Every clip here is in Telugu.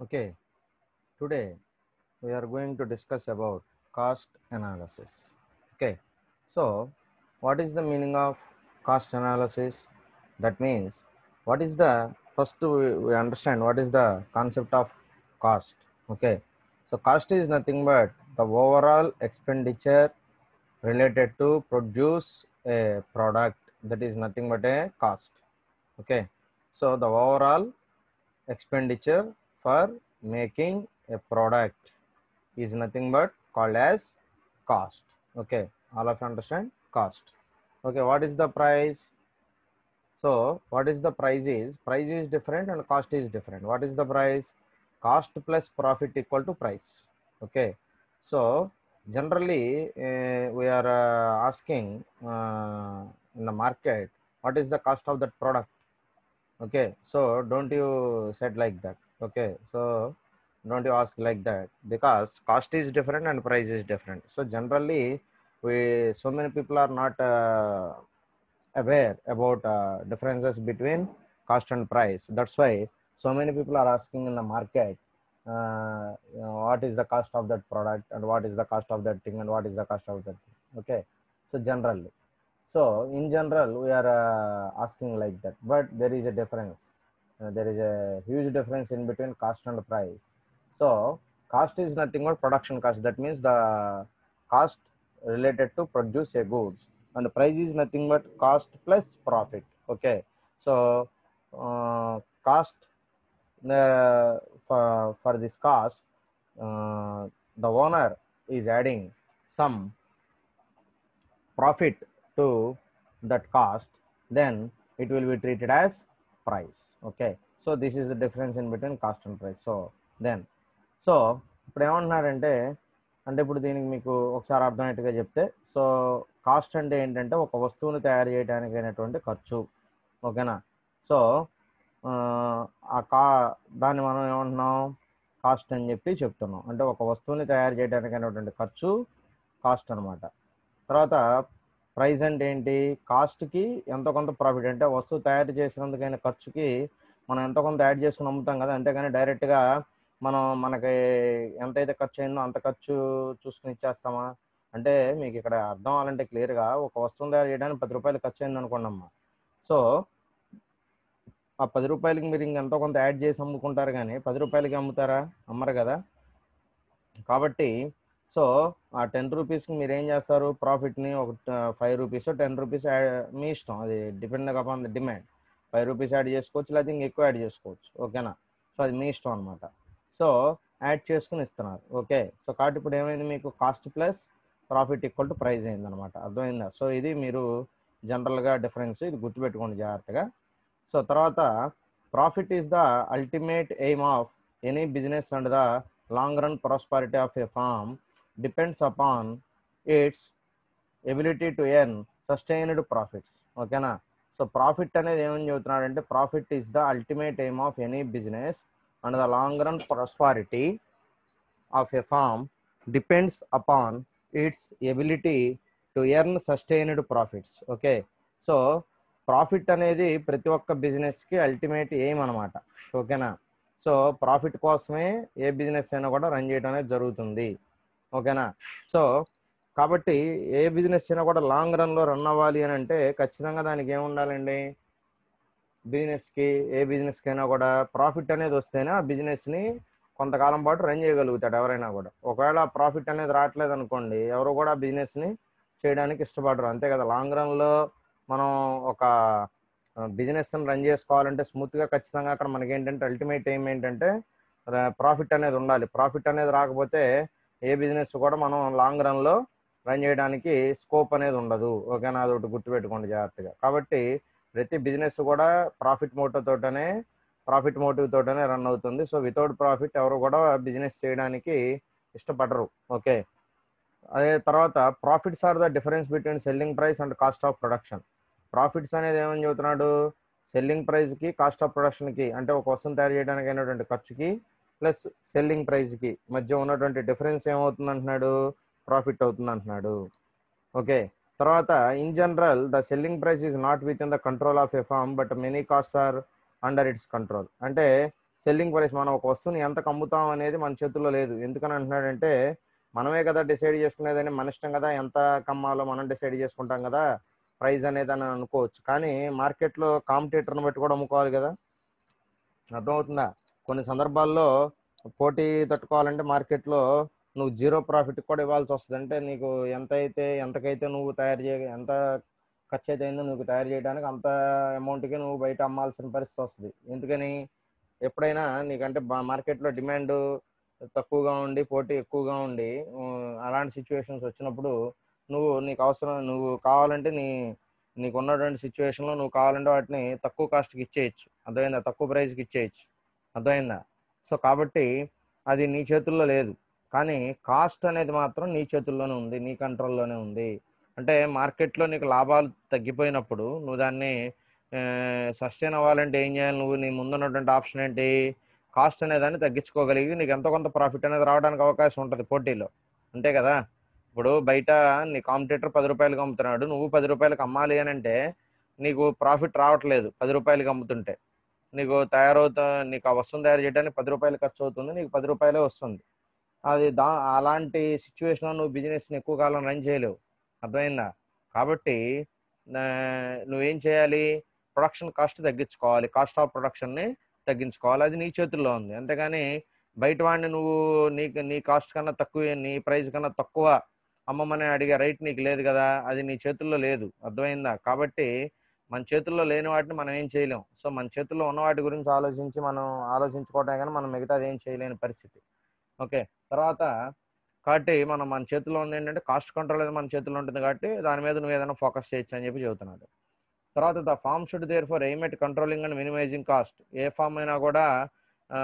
Okay, today we are going to discuss about cost analysis. Okay, so what is the meaning of cost analysis? That means what is the first we, we understand what is the concept of cost. Okay, so cost is nothing but the overall expenditure related to produce a product that is nothing but a cost. Okay, so the overall expenditure for making a product is nothing but called as cost okay all of you understand cost okay what is the price so what is the price is price is different and cost is different what is the price cost plus profit equal to price okay so generally uh, we are uh, asking uh, in the market what is the cost of that product okay so don't you said like that okay so don't you ask like that because cost is different and price is different so generally we so many people are not uh, aware about uh, differences between cost and price that's why so many people are asking in the market uh, you know, what is the cost of that product and what is the cost of that thing and what is the cost of that thing okay so generally so in general we are uh, asking like that but there is a difference uh, there is a huge difference in between cost and price so cost is nothing but production cost that means the cost related to produce a goods and the price is nothing but cost plus profit okay so uh, cost uh, for, for this cost uh, the owner is adding some profit to that cost then it will be treated as price okay so this is the difference in between cost and price so then so ఇప్పుడు ఏమంటున్నారంటే అంటే ఇప్పుడు దీనికి మీకు ఒకసారి అర్థమయ్యేట్టుగా చెప్తే సో కాస్ట్ అంటే ఏంటంటే ఒక వస్తువుని తయారు చేయడానికి అయినటువంటి ఖర్చు ఓకేనా సో ఆ కా దాన్ని మనం ఏమంటున్నాం కాస్ట్ అని చెప్పి చెప్తున్నాం అంటే ఒక వస్తువుని తయారు చేయడానికి అయినటువంటి ఖర్చు కాస్ట్ అనమాట తర్వాత ప్రైస్ అంటే ఏంటి కాస్ట్కి ఎంతో కొంత ప్రాఫిట్ అంటే వస్తువు తయారు చేసినందుకైన ఖర్చుకి మనం ఎంతో కొంత యాడ్ చేసుకుని అమ్ముతాం కదా అంతేగాని డైరెక్ట్గా మనం మనకి ఎంతైతే ఖర్చు అయిందో అంత ఖర్చు చూసుకుని ఇచ్చేస్తామా అంటే మీకు ఇక్కడ అర్థం అవ్వాలంటే క్లియర్గా ఒక వస్తువుని తయారు చేయడానికి పది రూపాయలు ఖర్చు అయింది అనుకోండి అమ్మా సో ఆ పది రూపాయలకి మీరు ఇంకెంతో కొంత యాడ్ చేసి అమ్ముకుంటారు కానీ పది రూపాయలకి అమ్ముతారా అమ్మరు కదా కాబట్టి సో ఆ టెన్ రూపీస్కి మీరు ఏం చేస్తారు ప్రాఫిట్ని ఒక ఫైవ్ రూపీస్ టెన్ రూపీస్ మీ ఇష్టం అది depend upon the demand five rupees add చేసుకోవచ్చు లేకపోతే ఇంక ఎక్కువ యాడ్ చేసుకోవచ్చు ఓకేనా సో అది మీ ఇష్టం అనమాట సో యాడ్ చేసుకుని ఇస్తున్నారు ఓకే సో కాబట్టి ఇప్పుడు ఏమైంది మీకు cost plus profit equal to price అయింది అనమాట అర్థమైందా సో ఇది మీరు జనరల్గా డిఫరెన్స్ ఇది గుర్తుపెట్టుకోండి జాగ్రత్తగా సో తర్వాత profit is the ultimate aim of any business and the long run prosperity of a firm depends upon its ability to earn sustained profits ఓకేనా సో ప్రాఫిట్ అనేది ఏమని చెబుతున్నాడంటే profit is the ultimate aim of any business and the long run prosperity of a farm depends upon its ability to earn sustained profits okay so profit అనేది ప్రతి ఒక్క బిజినెస్కి అల్టిమేట్ ఎయిమ్ అనమాట ఓకేనా సో ప్రాఫిట్ కోసమే ఏ బిజినెస్ అయినా కూడా రన్ చేయడం అనేది జరుగుతుంది ఓకేనా సో కాబట్టి ఏ బిజినెస్ అయినా కూడా లాంగ్ రన్లో రన్ అవ్వాలి అని అంటే ఖచ్చితంగా దానికి ఏముండాలండి బిజినెస్కి ఏ బిజినెస్కి అయినా కూడా ప్రాఫిట్ అనేది వస్తేనే ఆ బిజినెస్ని కొంతకాలం పాటు రన్ చేయగలుగుతాడు ఎవరైనా కూడా ఒకవేళ ప్రాఫిట్ అనేది రావట్లేదు అనుకోండి ఎవరు కూడా బిజినెస్ని చేయడానికి ఇష్టపడరు అంతే కదా లాంగ్ రన్లో మనం ఒక బిజినెస్ రన్ చేసుకోవాలంటే స్మూత్గా ఖచ్చితంగా అక్కడ మనకి ఏంటంటే అల్టిమేట్ ఎయిమ్ ఏంటంటే ప్రాఫిట్ అనేది ఉండాలి ప్రాఫిట్ అనేది రాకపోతే ఏ బిజినెస్ కూడా మనం లాంగ్ రన్లో రన్ చేయడానికి స్కోప్ అనేది ఉండదు ఓకేనా అదొకటి గుర్తుపెట్టుకోండి జాగ్రత్తగా కాబట్టి ప్రతి బిజినెస్ కూడా ప్రాఫిట్ మోటివ్ తోటనే ప్రాఫిట్ మోటివ్ తోటనే రన్ అవుతుంది సో వితౌట్ ప్రాఫిట్ ఎవరు కూడా బిజినెస్ చేయడానికి ఇష్టపడరు ఓకే అదే తర్వాత profits are the difference between selling price and cost of production profits అనేది ఏమని చెబుతున్నాడు సెల్లింగ్ ప్రైస్కి కాస్ట్ ఆఫ్ ప్రొడక్షన్కి అంటే ఒక వస్తువును తయారు చేయడానికి అయినటువంటి ఖర్చుకి ప్లస్ సెల్లింగ్ ప్రైస్కి మధ్య ఉన్నటువంటి డిఫరెన్స్ ఏమవుతుంది అంటున్నాడు ప్రాఫిట్ అవుతుంది అంటున్నాడు ఓకే తర్వాత in general the selling price is not with in the control of a firm but many cost are under its control అంటే సెల్లింగ్ ప్రైస్ మనం ఒక వస్తువుని ఎంత అమ్ముతాం అనేది మన చేతుల్లో లేదు ఎందుకని అంటున్నాడంటే మనమే కదా డిసైడ్ చేసుకునేదని మన ఇష్టం కదా ఎంత కమ్మాలో మనం డిసైడ్ చేసుకుంటాం కదా ప్రైస్ అనేది అని అనుకోవచ్చు కానీ మార్కెట్లో కాంపిటేటర్ని బట్టి కూడా అమ్ముకోవాలి కదా అర్థమవుతుందా కొన్ని సందర్భాల్లో పోటీ తట్టుకోవాలంటే మార్కెట్లో నువ్వు జీరో ప్రాఫిట్ కూడా ఇవ్వాల్సి వస్తుంది అంటే నీకు ఎంత అయితే ఎంతకైతే నువ్వు తయారు చేయ ఎంత ఖర్చు అయితే అయిందో నువ్వు తయారు చేయడానికి అంత అమౌంట్కి నువ్వు బయట అమ్మాల్సిన పరిస్థితి వస్తుంది ఎందుకని ఎప్పుడైనా నీకంటే మార్కెట్లో డిమాండ్ తక్కువగా ఉండి పోటీ ఎక్కువగా ఉండి ఉమ్, అలాంటి సిచ్యువేషన్స్ వచ్చినప్పుడు నువ్వు నీకు అవసరం నువ్వు కావాలంటే నీ నీకు ఉన్నటువంటి సిచ్యువేషన్లో నువ్వు కావాలంటే వాటిని తక్కువ కాస్ట్కి ఇచ్చేయచ్చు అర్థమైందా తక్కువ ప్రైస్కి ఇచ్చేయచ్చు అర్థమైందా సో కాబట్టి అది నీ చేతుల్లో లేదు కానీ కాస్ట్ అనేది మాత్రం నీ చేతుల్లోనే ఉంది నీ కంట్రోల్లోనే ఉంది అంటే మార్కెట్లో నీకు లాభాలు తగ్గిపోయినప్పుడు నువ్వు దాన్ని సస్టైన్ అవ్వాలంటే ఏం చేయాలి నువ్వు నీ ముందున్నటువంటి ఆప్షన్ ఏంటి కాస్ట్ అనేదాన్ని తగ్గించుకోగలిగి నీకు ఎంతో కొంత ప్రాఫిట్ అనేది రావడానికి అవకాశం ఉంటుంది పోటీలో అంతే కదా ఇప్పుడు బయట నీ కాంపిటేటర్ పది రూపాయలకి అమ్ముతున్నాడు నువ్వు పది రూపాయలకి అమ్మాలి అని అంటే నీకు ప్రాఫిట్ రావట్లేదు పది రూపాయలకి అమ్ముతుంటే నీకు తయారవుతా నీకు ఆ వస్తువుని తయారు చేయడానికి పది రూపాయలు ఖర్చు అవుతుంది నీకు పది రూపాయలే వస్తుంది అది దా అలాంటి సిచ్యువేషన్లో నువ్వు బిజినెస్ని ఎక్కువ కాలం రన్ చేయలేవు అర్థమైందా కాబట్టి ఆ, నువ్వేం చేయాలి ప్రొడక్షన్ కాస్ట్ తగ్గించుకోవాలి కాస్ట్ ఆఫ్ ప్రొడక్షన్ని తగ్గించుకోవాలి అది నీ చేతుల్లో ఉంది అంతేగాని బయట వాడిని నువ్వు నీకు నీ కాస్ట్ కన్నా తక్కువ నీ ప్రైస్ కన్నా తక్కువ అమ్మమని అడిగే రైట్ నీకు లేదు కదా అది నీ చేతుల్లో లేదు అర్థమైందా కాబట్టి మన చేతుల్లో లేని వాటిని మనం ఏం చేయలేం సో మన చేతుల్లో ఉన్న వాటి గురించి ఆలోచించి మనం ఆలోచించుకోవటం కానీ మనం మిగతాది ఏం చేయలేని పరిస్థితి ఓకే తర్వాత కాబట్టి మనం మన చేతిలో ఉంది ఏంటంటే కాస్ట్ కంట్రోల్ అనేది మన చేతిలో ఉంటుంది కాబట్టి దాని మీద నువ్వు ఏదైనా ఫోకస్ చేయొచ్చు అని చెప్పి చెబుతున్నాడు తర్వాత the firm should therefore aim at controlling and minimizing cost ఏ ఫామ్ అయినా కూడా ఆ,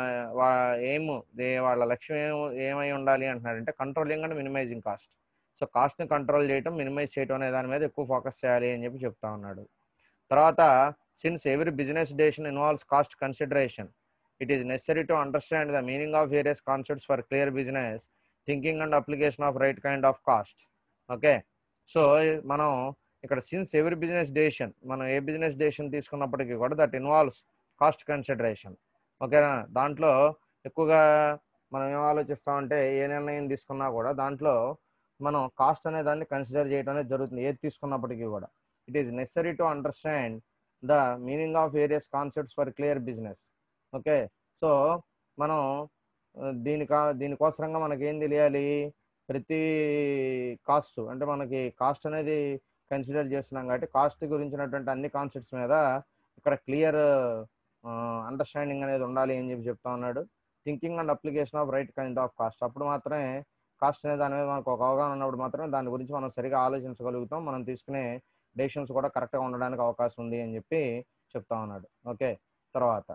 వా ఎయిమ్ వాళ్ళ లక్ష్యం ఏం ఏమై ఉండాలి అంటున్నాడంటే controlling and minimizing cost so కాస్ట్ని కంట్రోల్ చేయటం మినిమైజ్ చేయటం అనే దాని మీద ఎక్కువ ఫోకస్ చేయాలి అని చెప్పి చెప్తా ఉన్నాడు తర్వాత since every business decision involves cost consideration it is necessary to understand the meaning of various concepts for clear business thinking and application of right kind of cost okay so మనం ఇక్కడ సిన్స్ ఎవ్రీ బిజినెస్ డేషన్ మనం ఏ బిజినెస్ డేషన్ తీసుకున్నప్పటికీ కూడా దట్ ఇన్వాల్వ్స్ కాస్ట్ కన్సిడరేషన్ ఓకేనా దాంట్లో ఎక్కువగా మనం ఏం ఆలోచిస్తామంటే ఏ నిర్ణయం తీసుకున్నా కూడా దాంట్లో మనం కాస్ట్ అనే దాన్ని కన్సిడర్ చేయడం అనేది జరుగుతుంది ఏది తీసుకున్నప్పటికీ కూడా it is necessary to understand the meaning of various concepts for clear business okay so మనం ఆ, దీని కా దీనికోసరంగా మనకి ఏం తెలియాలి ప్రతి కాస్ట్ అంటే మనకి కాస్ట్ అనేది కన్సిడర్ చేస్తున్నాం కాబట్టి కాస్ట్ గురించినటువంటి అన్ని కాన్సెప్ట్స్ మీద ఇక్కడ క్లియర్ అండర్స్టాండింగ్ అనేది ఉండాలి అని చెప్పి చెప్తా ఉన్నాడు thinking and application of right kind of cost అప్పుడు మాత్రమే కాస్ట్ అనే దాని మీద మనకు ఒక అవగాహన ఉన్నప్పుడు మాత్రమే దాని గురించి మనం సరిగా ఆలోచించగలుగుతాం మనం తీసుకునే డెసిషన్స్ కూడా కరెక్ట్గా ఉండడానికి అవకాశం ఉంది అని చెప్పి చెప్తా ఉన్నాడు ఓకే తర్వాత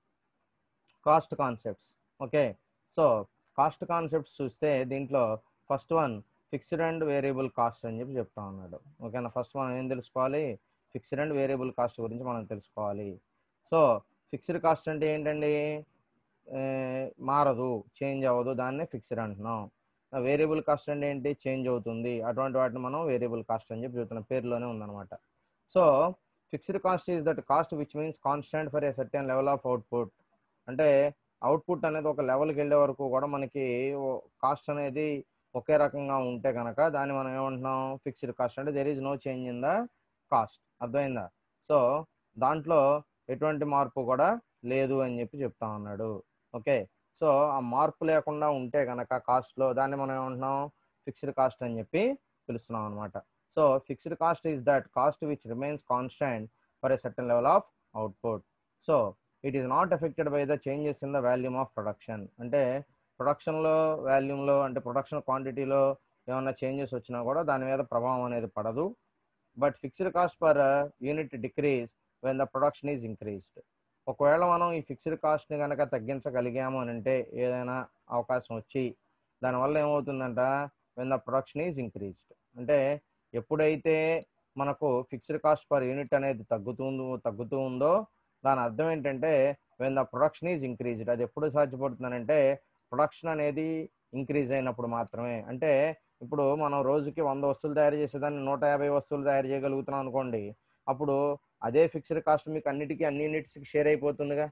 cost concepts okay so cost concepts చూస్తే దీంట్లో first one fixed and variable cost అని చెప్పి చెప్తా ఉన్నాడు ఓకేనా ఫస్ట్ మనం ఏం తెలుసుకోవాలి ఫిక్స్డ్ అండ్ వేరియబుల్ కాస్ట్ గురించి మనం తెలుసుకోవాలి సో ఫిక్స్డ్ కాస్ట్ అంటే ఏంటండి ఏ, మారదు చేంజ్ అవ్వదు దాన్నే ఫిక్స్డ్ అంటున్నాం వేరియబుల్ కాస్ట్ అంటే ఏంటి చేంజ్ అవుతుంది అటువంటి వాటిని మనం వేరియబుల్ కాస్ట్ అని చెప్పి చెప్తున్నాం పేరులోనే ఉందన్నమాట so fixed cost is that cost which means constant for a certain level of output అంటే అవుట్పుట్ అనేది ఒక లెవెల్కి వెళ్ళే వరకు కూడా మనకి కాస్ట్ అనేది ఒకే రకంగా ఉంటే కనుక దాన్ని మనం ఏమంటున్నాం ఫిక్స్డ్ కాస్ట్ అంటే there is no change in the cost అర్థమైందా సో దాంట్లో ఎటువంటి మార్పు కూడా లేదు అని చెప్పి చెప్తా ఉన్నాడు ఓకే సో ఆ మార్పు లేకుండా ఉంటే కనుక కాస్ట్లో దాన్ని మనం ఏమంటున్నాం ఫిక్స్డ్ కాస్ట్ అని చెప్పి పిలుస్తున్నాం అనమాట so fixed cost is that cost which remains constant for a certain level of output so it is not affected by the changes in the volume of production అంటే ప్రొడక్షన్లో వాల్యూమ్లో అంటే ప్రొడక్షన్ క్వాంటిటీలో ఏమైనా చేంజెస్ వచ్చినా కూడా దాని మీద ప్రభావం అనేది పడదు but fixed cost per unit decrease when the production is increased ఒకవేళ మనం ఈ ఫిక్స్డ్ కాస్ట్ని కనుక తగ్గించగలిగాము అని అంటే ఏదైనా అవకాశం వచ్చి దానివల్ల ఏమవుతుందంట when the production is increased అంటే ఎప్పుడైతే మనకు ఫిక్స్డ్ కాస్ట్ పర్ యూనిట్ అనేది తగ్గుతుందో తగ్గుతూ ఉందో దాని అర్థం ఏంటంటే when the production is increased అది ఎప్పుడు సాధ్యపడుతుందంటే ప్రొడక్షన్ అనేది ఇంక్రీజ్ అయినప్పుడు మాత్రమే అంటే ఇప్పుడు మనం రోజుకి వంద వస్తువులు తయారు చేసేదాన్ని నూట యాభై వస్తువులు తయారు చేయగలుగుతున్నాం అనుకోండి అప్పుడు అదే ఫిక్స్డ్ కాస్ట్ మీకు అన్నిటికీ అన్ని యూనిట్స్కి షేర్ అయిపోతుందిగా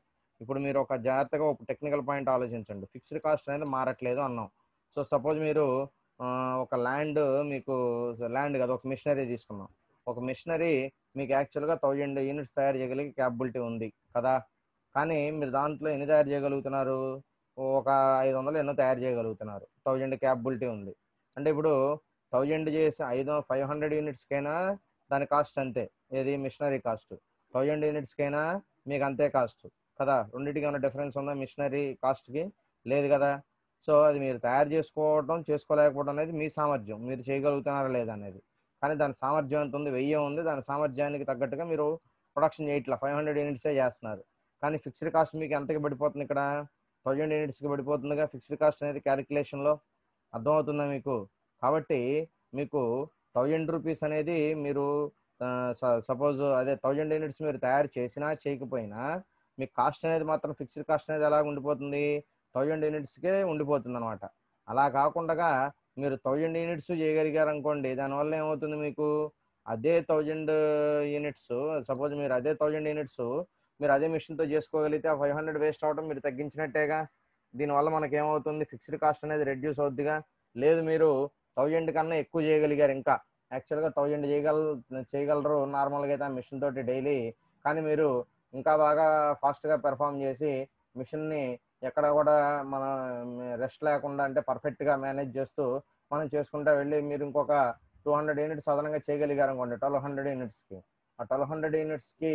ఇప్పుడు మీరు ఒక జాగ్రత్తగా ఒక టెక్నికల్ పాయింట్ ఆలోచించండి ఫిక్స్డ్ కాస్ట్ అనేది మారట్లేదు అన్నాం సో సపోజ్ మీరు ఆ, ఒక ల్యాండ్ మీకు ల్యాండ్ కదా ఒక మిషనరీ తీసుకున్నాం ఒక మిషనరీ మీకు యాక్చువల్గా థౌజండ్ యూనిట్స్ తయారు చేయగలిగే క్యాపబిలిటీ ఉంది కదా కానీ మీరు దాంట్లో ఎన్ని తయారు చేయగలుగుతున్నారు ఒక ఐదు వందలు ఎన్నో తయారు చేయగలుగుతున్నారు థౌజండ్ క్యాపబిలిటీ ఉంది అంటే ఇప్పుడు థౌజండ్ చేసి ఐదు ఫైవ్ హండ్రెడ్ యూనిట్స్కైనా దాని కాస్ట్ అంతే ఏది మిషనరీ కాస్ట్ థౌజండ్ యూనిట్స్కైనా మీకు అంతే కాస్ట్ కదా రెండింటికి ఏమైనా డిఫరెన్స్ ఉందా మిషనరీ కాస్ట్కి లేదు కదా సో అది మీరు తయారు చేసుకోవడం చేసుకోలేకపోవడం అనేది మీ సామర్థ్యం మీరు చేయగలుగుతున్నారా లేదా అనేది కానీ దాని సామర్థ్యం ఎంత ఉంది వెయ్యి ఉంది దాని సామర్థ్యానికి తగ్గట్టుగా మీరు ప్రొడక్షన్ చేయట్లా ఫైవ్ హండ్రెడ్ యూనిట్సే చేస్తున్నారు కానీ ఫిక్స్డ్ కాస్ట్ మీకు ఎంతకి పడిపోతుంది ఇక్కడ థౌజండ్ యూనిట్స్కి పడిపోతుందిగా ఫిక్స్డ్ కాస్ట్ అనేది క్యాలిక్యులేషన్లో అర్థమవుతుందా మీకు కాబట్టి మీకు థౌజండ్ రూపీస్ అనేది మీరు సపోజ్ అదే థౌజండ్ యూనిట్స్ మీరు తయారు చేసినా చేయకపోయినా మీకు కాస్ట్ అనేది మాత్రం ఫిక్స్డ్ కాస్ట్ అనేది ఎలా ఉండిపోతుంది థౌజండ్ యూనిట్స్కే ఉండిపోతుంది అనమాట అలా కాకుండా మీరు థౌజండ్ యూనిట్స్ చేయగలిగారు అనుకోండి దానివల్ల ఏమవుతుంది మీకు అదే థౌజండ్ యూనిట్స్ సపోజ్ మీరు అదే థౌజండ్ యూనిట్స్ మీరు అదే మిషన్తో చేసుకోగలిగితే ఆ ఫైవ్ హండ్రెడ్ వేస్ట్ అవడం మీరు తగ్గించినట్టేగా దీనివల్ల మనకి ఏమవుతుంది ఫిక్స్డ్ కాస్ట్ అనేది రెడ్యూస్ అవుద్దిగా లేదు మీరు థౌజండ్ కన్నా ఎక్కువ చేయగలిగారు ఇంకా యాక్చువల్గా థౌజండ్ చేయగల చేయగలరు నార్మల్గా అయితే ఆ మిషన్ తోటి డైలీ కానీ మీరు ఇంకా బాగా ఫాస్ట్గా పెర్ఫామ్ చేసి మిషన్ని ఎక్కడ కూడా మన రెస్ట్ లేకుండా అంటే పర్ఫెక్ట్గా మేనేజ్ చేస్తూ మనం చేసుకుంటా వెళ్ళి మీరు ఇంకొక టూ హండ్రెడ్ యూనిట్స్ అదనంగా చేయగలిగారు అనుకోండి ట్వెల్వ్ హండ్రెడ్ యూనిట్స్కి ఆ ట్వెల్వ్ హండ్రెడ్ యూనిట్స్కి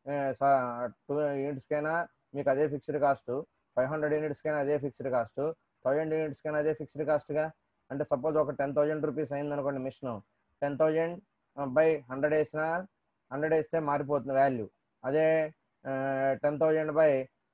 టూ యూనిట్స్కైనా మీకు అదే ఫిక్స్డ్ కాస్ట్ ఫైవ్ హండ్రెడ్ యూనిట్స్కైనా అదే ఫిక్స్డ్ కాస్ట్ థౌజండ్ యూనిట్స్కైనా అదే ఫిక్స్డ్ కాస్ట్గా అంటే సపోజ్ ఒక టెన్ థౌజండ్ రూపీస్ అయింది అనుకోండి machine ten thousand by hundred వేసినా హండ్రెడ్ వేస్తే మారిపోతుంది వాల్యూ అదే ten thousand by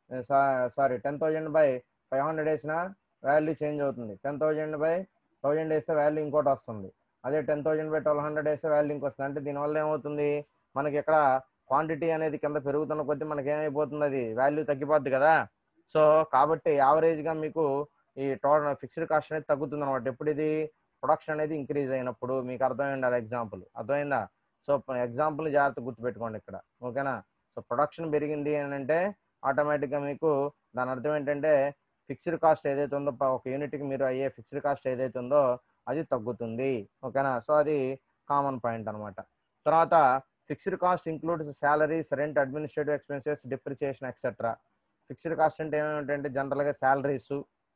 sorry ten thousand by five hundred వేసినా వాల్యూ చేంజ్ అవుతుంది టెన్ థౌజండ్ బై థౌజండ్ వేస్తే వాల్యూ ఇంకోటి వస్తుంది అదే ten thousand by twelve hundred వేస్తే వాల్యూ ఇంకొక వస్తుంది అంటే దీనివల్ల ఏమవుతుంది మనకి ఇక్కడ క్వాంటిటీ అనేది కింద పెరుగుతున్న కొద్దీ మనకి ఏమైపోతుంది అది వాల్యూ తగ్గిపోద్ది కదా సో కాబట్టి యావరేజ్గా మీకు ఈ టోటల్ ఫిక్స్డ్ కాస్ట్ అనేది తగ్గుతుంది అనమాట ఎప్పుడు ఇది ప్రొడక్షన్ అనేది ఇంక్రీజ్ అయినప్పుడు మీకు అర్థమై ఉండాలి ఎగ్జాంపుల్ అర్థమైందా సో ఎగ్జాంపుల్ జాగ్రత్త గుర్తుపెట్టుకోండి ఇక్కడ ఓకేనా సో ప్రొడక్షన్ పెరిగింది అని అంటే ఆటోమేటిక్గా మీకు దాని అర్థం ఏంటంటే ఫిక్స్డ్ కాస్ట్ ఏదైతే ఉందో ప- ఒక యూనిట్కి మీరు అయ్యే ఫిక్స్డ్ కాస్ట్ ఏదైతే ఉందో అది తగ్గుతుంది ఓకేనా సో అది కామన్ పాయింట్ అన్నమాట తర్వాత fixed cost includes salaries rent administrative expenses depreciation etcetera fixed cost అంటే ఏమేమిటంటే జనరల్గా salaries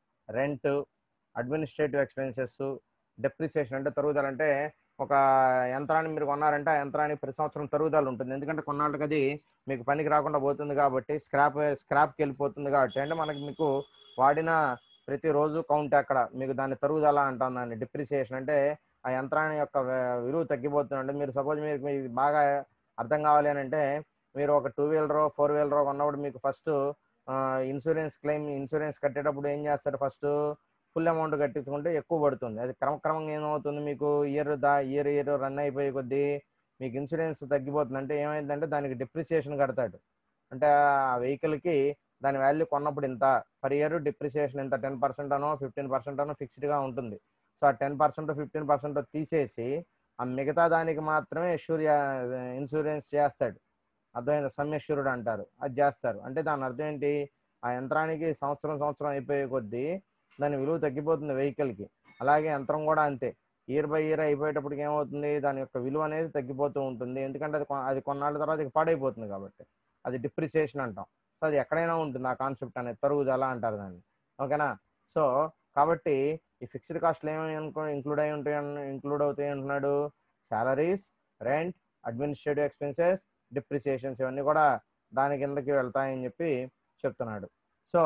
rent administrative expenses depreciation అంటే తరుగుదల అంటే ఒక యంత్రాన్ని మీరు కొన్నారంటే ఆ యంత్రానికి ప్రతి సంవత్సరం తరుగుదల ఉంటుంది ఎందుకంటే కొన్నాళ్ళకి అది మీకు పనికి రాకుండా పోతుంది కాబట్టి స్క్రాప్ స్క్రాప్కి వెళ్ళిపోతుంది కాబట్టి అంటే మనకి మీకు వాడిన ప్రతి రోజు కౌంట్ అక్కడ మీకు దాన్ని తరుగుదల అంటాం దాన్ని డిప్రిసియేషన్ అంటే ఆ యంత్రాన్ని యొక్క వ- విలువ తగ్గిపోతుంది అంటే మీరు సపోజ్ మీరు మీకు బాగా అర్థం కావాలి అని అంటే మీరు ఒక టూ వీలర్ ఫోర్ వీలర్ కొన్నప్పుడు మీకు ఫస్ట్ ఇన్సూరెన్స్ క్లెయిమ్ ఇన్సూరెన్స్ కట్టేటప్పుడు ఏం చేస్తారు ఫస్ట్ ఫుల్ అమౌంట్ కట్టించుకుంటే ఎక్కువ పడుతుంది అది క్రమక్రమంగా ఏమవుతుంది మీకు ఇయర్ దా ఇయర్ ఇయర్ రన్ అయిపోయే కొద్దీ మీకు ఇన్సూరెన్స్ తగ్గిపోతుంది అంటే ఏమైందంటే దానికి డిప్రిసియేషన్ కడతాడు అంటే ఆ వెహికల్కి దాని వాల్యూ కొన్నప్పుడు ఇంత పర్ ఇయర్ డిప్రిసియేషన్ ఇంత టెన్ పర్సెంట్ అనో ఫిఫ్టీన్ పర్సెంట్ అనో ఫిక్స్డ్గా ఉంటుంది సో ఆ టెన్ పర్సెంట్ ఫిఫ్టీన్ పర్సెంట్ తీసేసి ఆ మిగతా దానికి మాత్రమే ఇష్యూర్ ఇన్సూరెన్స్ చేస్తాడు అర్థమైంది సమ్యష్యూరుడు అంటారు అది చేస్తారు అంటే దాని అర్థం ఏంటి ఆ యంత్రానికి సంవత్సరం సంవత్సరం అయిపోయే కొద్దీ దాని విలువ తగ్గిపోతుంది వెహికల్కి అలాగే యంత్రం కూడా అంతే ఇయర్ బై ఇయర్ అయిపోయేటప్పటికి ఏమవుతుంది దాని యొక్క విలువ అనేది తగ్గిపోతూ ఉంటుంది ఎందుకంటే అది కొ- అది కొన్నాళ్ళ తర్వాత ఇక పాడైపోతుంది కాబట్టి అది డిప్రిసియేషన్ అంటాం సో అది ఎక్కడైనా ఉంటుంది ఆ కాన్సెప్ట్ అనేది తరుగుదల అంటారు దాన్ని ఓకేనా సో కాబట్టి ఈ ఫిక్స్డ్ కాస్ట్లు ఏమేమి అనుకో ఇంక్లూడ్ అయి ఉంటాయి ఇంక్లూడ్ అవుతాయి అంటున్నాడు salaries rent administrative expenses depreciations ఇవన్నీ కూడా దాని కిందకి వెళ్తాయని చెప్పి చెప్తున్నాడు సో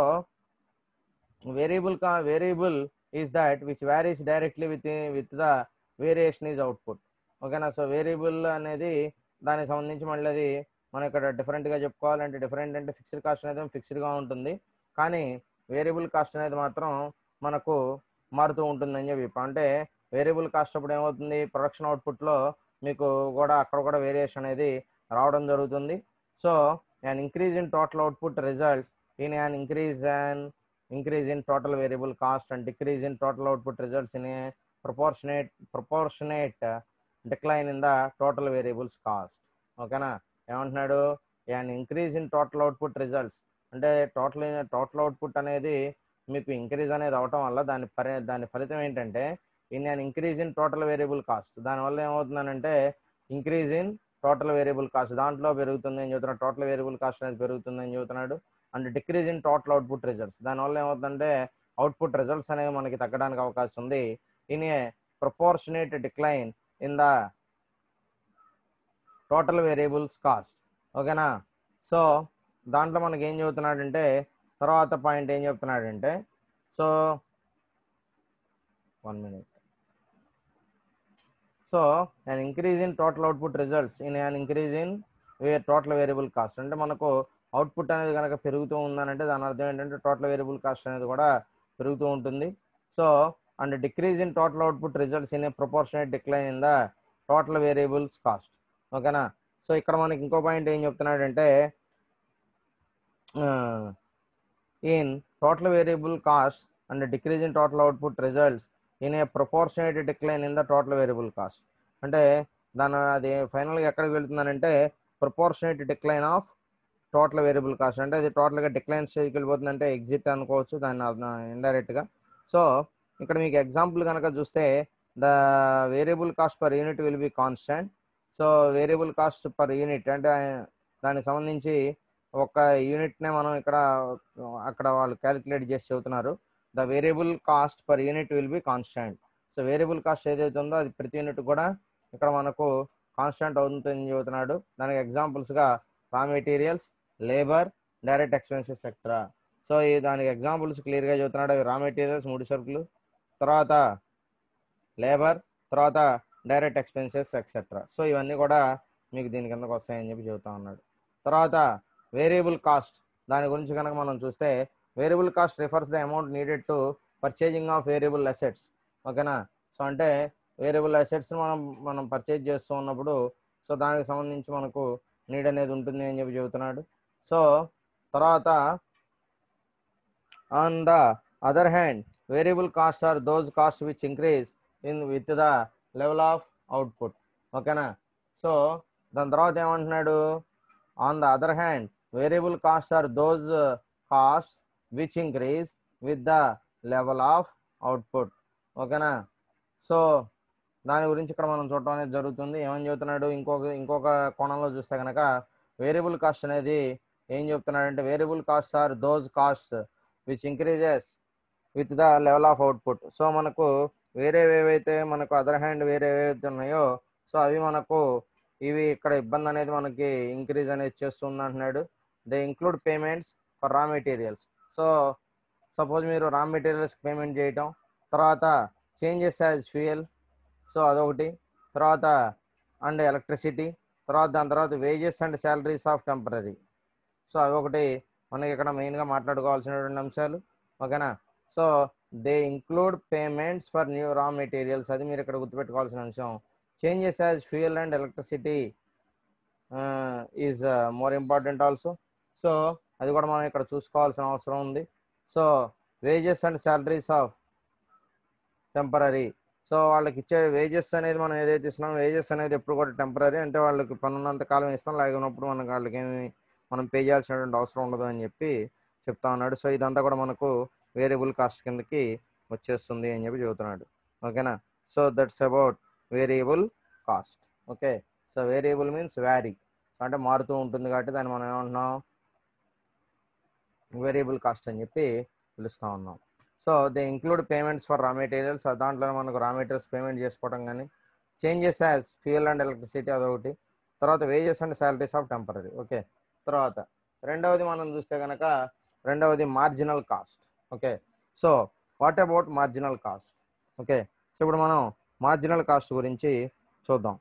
వేరియబుల్ కా variable is that which varies directly with with the variation is output ఓకేనా సో వేరియబుల్ అనేది దానికి సంబంధించి మళ్ళీ అది మనం ఇక్కడ డిఫరెంట్గా చెప్పుకోవాలంటే డిఫరెంట్ అంటే ఫిక్స్డ్ కాస్ట్ అనేది ఫిక్స్డ్గా ఉంటుంది కానీ వేరియబుల్ కాస్ట్ అనేది మాత్రం మనకు మారుతూ ఉంటుందని చెప్పి అంటే వేరియబుల్ కాస్ట్ అప్పుడు ఏమవుతుంది ప్రొడక్షన్ అవుట్పుట్లో మీకు కూడా అక్కడ కూడా వేరియేషన్ అనేది రావడం జరుగుతుంది so an increase in total output results in an increase and increase in total variable cost and decrease in total output results in a proportionate proportionate uh, decline in the total variables cost ఓకేనా ఏమంటున్నాడు an increase in total output results అంటే టోటల్ టోటల్ అవుట్పుట్ అనేది మీకు ఇంక్రీజ్ అనేది అవటం వల్ల దాని పరి దాని ఫలితం ఏంటంటే in an increase in total variable cost దానివల్ల ఏమవుతుందనంటే increase in total variable cost దాంట్లో పెరుగుతుంది అని చెబుతున్నాడు టోటల్ వేరియబుల్ కాస్ట్ అనేది పెరుగుతుంది అని చెబుతున్నాడు and decrease in total output results దానివల్ల ఏమవుతుందంటే అవుట్పుట్ రిజల్ట్స్ అనేవి మనకి తగ్గడానికి అవకాశం ఉంది in a proportionate decline in the total variables cost ఓకేనా సో దాంట్లో మనకి ఏం చెబుతున్నాడంటే తర్వాత పాయింట్ ఏం చెప్తున్నాడంటే so one minute so an increase in total output results in an increase in total variable cost అంటే మనకు అవుట్పుట్ అనేది కనుక పెరుగుతూ ఉందనంటే దాని అర్థం ఏంటంటే టోటల్ వేరియబుల్ కాస్ట్ అనేది కూడా పెరుగుతూ ఉంటుంది so and decrease in total output results in a proportionate decline in the total variables cost ఓకేనా సో ఇక్కడ మనకి ఇంకో పాయింట్ ఏం చెప్తున్నాడంటే in total variable cost and decrease in total output results in a proportionate decline in the total variable cost అంటే దాని అది ఫైనల్గా ఎక్కడికి వెళ్తుందనంటే proportionate decline of total variable cost అంటే అది టోటల్గా డిక్లైన్ స్టేజ్కి వెళ్ళిపోతుందంటే ఎగ్జిట్ అనుకోవచ్చు దాన్ని ఇండైరెక్ట్గా సో ఇక్కడ మీకు ఎగ్జాంపుల్ కనుక చూస్తే the variable cost per unit will be constant so variable cost per unit అంటే దానికి సంబంధించి ఒక యూనిట్నే మనం ఇక్కడ అక్కడ వాళ్ళు క్యాలిక్యులేట్ చేసి చెబుతున్నారు the variable cost per unit will be constant so variable cost ఏదైతే ఉందో అది ప్రతి యూనిట్ కూడా ఇక్కడ మనకు కాన్స్టెంట్ అవుతుందని చెబుతున్నాడు దానికి ఎగ్జాంపుల్స్గా raw materials labour direct expenses etcetera so ఈ దానికి ఎగ్జాంపుల్స్ క్లియర్గా చెబుతున్నాడు అవి రా మెటీరియల్స్ మూడు సరుకులు తర్వాత లేబర్ తర్వాత డైరెక్ట్ ఎక్స్పెన్సెస్ ఎక్సెట్రా సో ఇవన్నీ కూడా మీకు దీని కిందకు వస్తాయని చెప్పి చెబుతా ఉన్నాడు తర్వాత వేరియబుల్ కాస్ట్ దాని గురించి కనుక మనం చూస్తే variable cost refers the amount needed to purchasing of variable assets ఓకేనా సో అంటే వేరియబుల్ అసెట్స్ మనం మనం పర్చేజ్ చేస్తూ ఉన్నప్పుడు సో దానికి సంబంధించి మనకు నీడ్ అనేది ఉంటుంది అని చెప్పి చెబుతున్నాడు సో తర్వాత on the other hand variable cost are those cost which increase in with the level of output ఓకేనా సో దాని తర్వాత ఏమంటున్నాడు on the other hand variable cost are those cost which increase with the level of output ఓకేనా సో దాని గురించి ఇక్కడ మనం చూడటం అనేది జరుగుతుంది ఏమని చెబుతున్నాడు ఇంకొక ఇంకొక కోణంలో చూస్తే కనుక వేరియబుల్ కాస్ట్ అనేది ఏం చెప్తున్నాడంటే variable cost are those cost which increases with the level of output so మనకు వేరే ఏవైతే మనకు అదర్ హ్యాండ్ వేరే ఏవైతే ఉన్నాయో సో అవి మనకు ఇవి ఇక్కడ ఇబ్బంది అనేది మనకి ఇంక్రీజ్ అనేది చేస్తుంది అంటున్నాడు they include payments for raw materials so suppose మీరు రా మెటీరియల్స్ పేమెంట్ చేయటం తర్వాత చేంజెస్ యాజ్ ఫ్యూయల్ సో అదొకటి తర్వాత అండ్ ఎలక్ట్రిసిటీ తర్వాత దాని తర్వాత wages and salaries of temporary so అవి ఒకటి మనకి ఇక్కడ మెయిన్గా మాట్లాడుకోవాల్సినటువంటి అంశాలు ఓకేనా so they include payments for new raw materials అది మీరు ఇక్కడ గుర్తుపెట్టుకోవాల్సిన అంశం changes as fuel and electricity is more important also so అది కూడా మనం ఇక్కడ చూసుకోవాల్సిన అవసరం ఉంది so wages and salaries of temporary so వాళ్ళకి ఇచ్చే వేజెస్ అనేది మనం ఏదైతే ఇస్తున్నాం వేజెస్ అనేది ఎప్పుడు కూడా టెంపరీ అంటే వాళ్ళకి పనున్నంత కాలం ఇస్తాం లేకున్నప్పుడు మనకు వాళ్ళకి ఏమి మనం పే చేయాల్సినటువంటి అవసరం ఉండదు అని చెప్పి చెప్తా ఉన్నాడు సో ఇదంతా కూడా మనకు వేరియబుల్ కాస్ట్ కిందకి వచ్చేస్తుంది అని చెప్పి చెబుతున్నాడు ఓకేనా so that's about variable cost okay so variable means vary so అంటే మారుతూ ఉంటుంది కాబట్టి దాన్ని మనం ఏమంటున్నాం వేరియబుల్ కాస్ట్ అని చెప్పి పిలుస్తూ ఉన్నాం so they include payments for raw materials దాంట్లో మనకు రా మెటీరియల్స్ పేమెంట్ చేసుకోవడం కానీ changes as fuel and electricity అదొకటి తర్వాత wages and salaries of temporary okay తర్వాత రెండవది మనం చూస్తే కనుక రెండవది marginal cost okay so what about marginal cost okay so ఇప్పుడు మనం మార్జినల్ కాస్ట్ గురించి చూద్దాం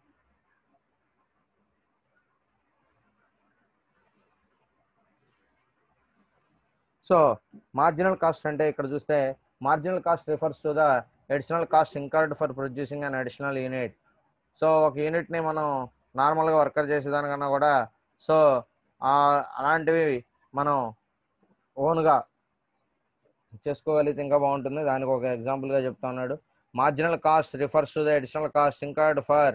సో మార్జినల్ కాస్ట్ అంటే ఇక్కడ చూస్తే marginal cost refers to the additional cost incurred for producing an additional unit so ఒక యూనిట్ని మనం నార్మల్గా వర్కర్ చేసేదానికన్నా కూడా సో అలాంటివి మనం ఓన్గా చేసుకోగలిగితే ఇంకా బాగుంటుంది దానికి ఒక ఎగ్జాంపుల్గా చెప్తా ఉన్నాడు marginal cost refers to the additional cost incurred for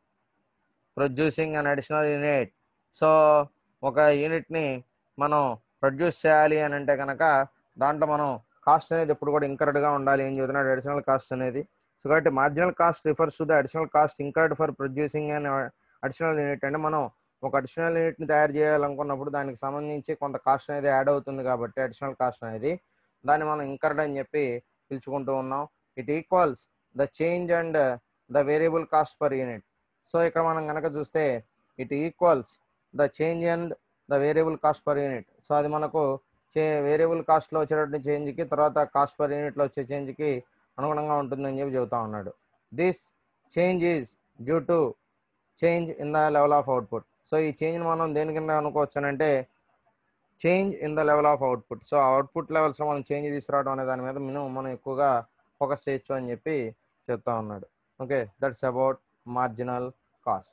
producing an additional unit so ఒక యూనిట్ని మనం ప్రొడ్యూస్ చేయాలి అని అంటే కనుక దాంట్లో మనం కాస్ట్ అనేది ఎప్పుడు కూడా ఇంకర్డ్గా ఉండాలి ఏం చెబుతున్నాడు అడిషనల్ కాస్ట్ అనేది సో కాబట్టి marginal cost refers to the additional cost incurred for producing and additional unit అంటే మనం ఒక అడిషనల్ యూనిట్ని తయారు చేయాలనుకున్నప్పుడు దానికి సంబంధించి కొంత కాస్ట్ అనేది యాడ్ అవుతుంది కాబట్టి అడిషనల్ కాస్ట్ అనేది దాన్ని మనం ఇంకర్డ్ అని చెప్పి పిలుచుకుంటూ ఉన్నాం it equals the change and the variable cost per unit so ఇక్కడ మనం కనుక చూస్తే it equals the change and the variable cost per unit so అది మనకు చే వేరియబుల్ కాస్ట్లో వచ్చేటటువంటి చేంజ్కి తర్వాత కాస్ట్ పర్ యూనిట్లో వచ్చే చేంజ్కి అనుగుణంగా ఉంటుందని చెప్పి చెబుతా ఉన్నాడు this change is due to change in the level of output so ఈ చేంజ్ మనం దేని కింద అనుకోవచ్చు అంటే change in the level of output so output లెవెల్స్లో మనం చేంజ్ తీసుకురావడం అనే దాని మీద మినిమం మనం ఎక్కువగా ఫోకస్ చేయొచ్చు అని చెప్పి చెప్తా ఉన్నాడు okay that's about marginal cost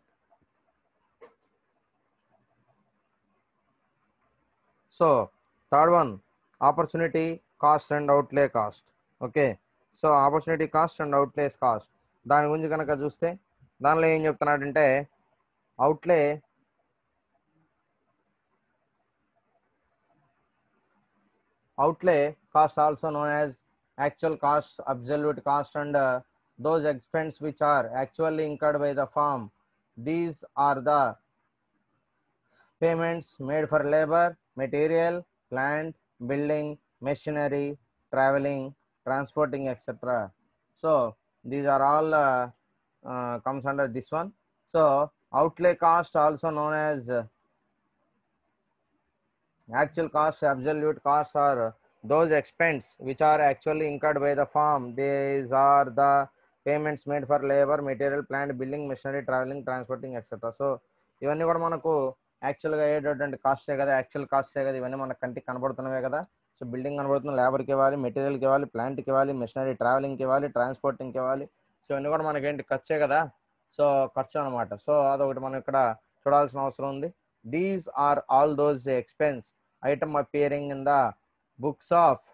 so third one opportunity cost and outlay cost okay so opportunity cost and outlays cost దాని గురించి కనుక చూస్తే దానిలో ఏం చెప్తున్నాడంటే అవుట్లే outlay cost also known as actual cost absolute cost and uh, those expense which are actually incurred by the firm these are the payments made for labor material plant building machinery traveling transporting etc so these are all uh, uh, comes under this one so outlay cost also known as uh, actual costs absolute costs are those expense which are actually incurred by the firm these are the payments made for labor material plant building machinery traveling transporting etc so ఇవన్నీ కూడా మనకు యాక్చువల్గా అయ్యేటటువంటి కాస్టే కదా యాక్చువల్ కాస్టే కదా ఇవన్నీ మనకు కంటికి కనబడుతున్నవే కదా సో బిల్డింగ్ కనబడుతుంది లేబర్కి ఇవ్వాలి మెటీరియల్కి ఇవ్వాలి ప్లాంట్కి ఇవ్వాలి మెషినరీ ట్రావెలింగ్కి ఇవ్వాలి ట్రాన్స్పోర్టింగ్కి ఇవ్వాలి సో ఇవన్నీ కూడా మనకేంటి ఖర్చే కదా సో ఖర్చు అనమాట సో అదొకటి మనం ఇక్కడ చూడాల్సిన అవసరం ఉంది these are all those expense item appearing in the books of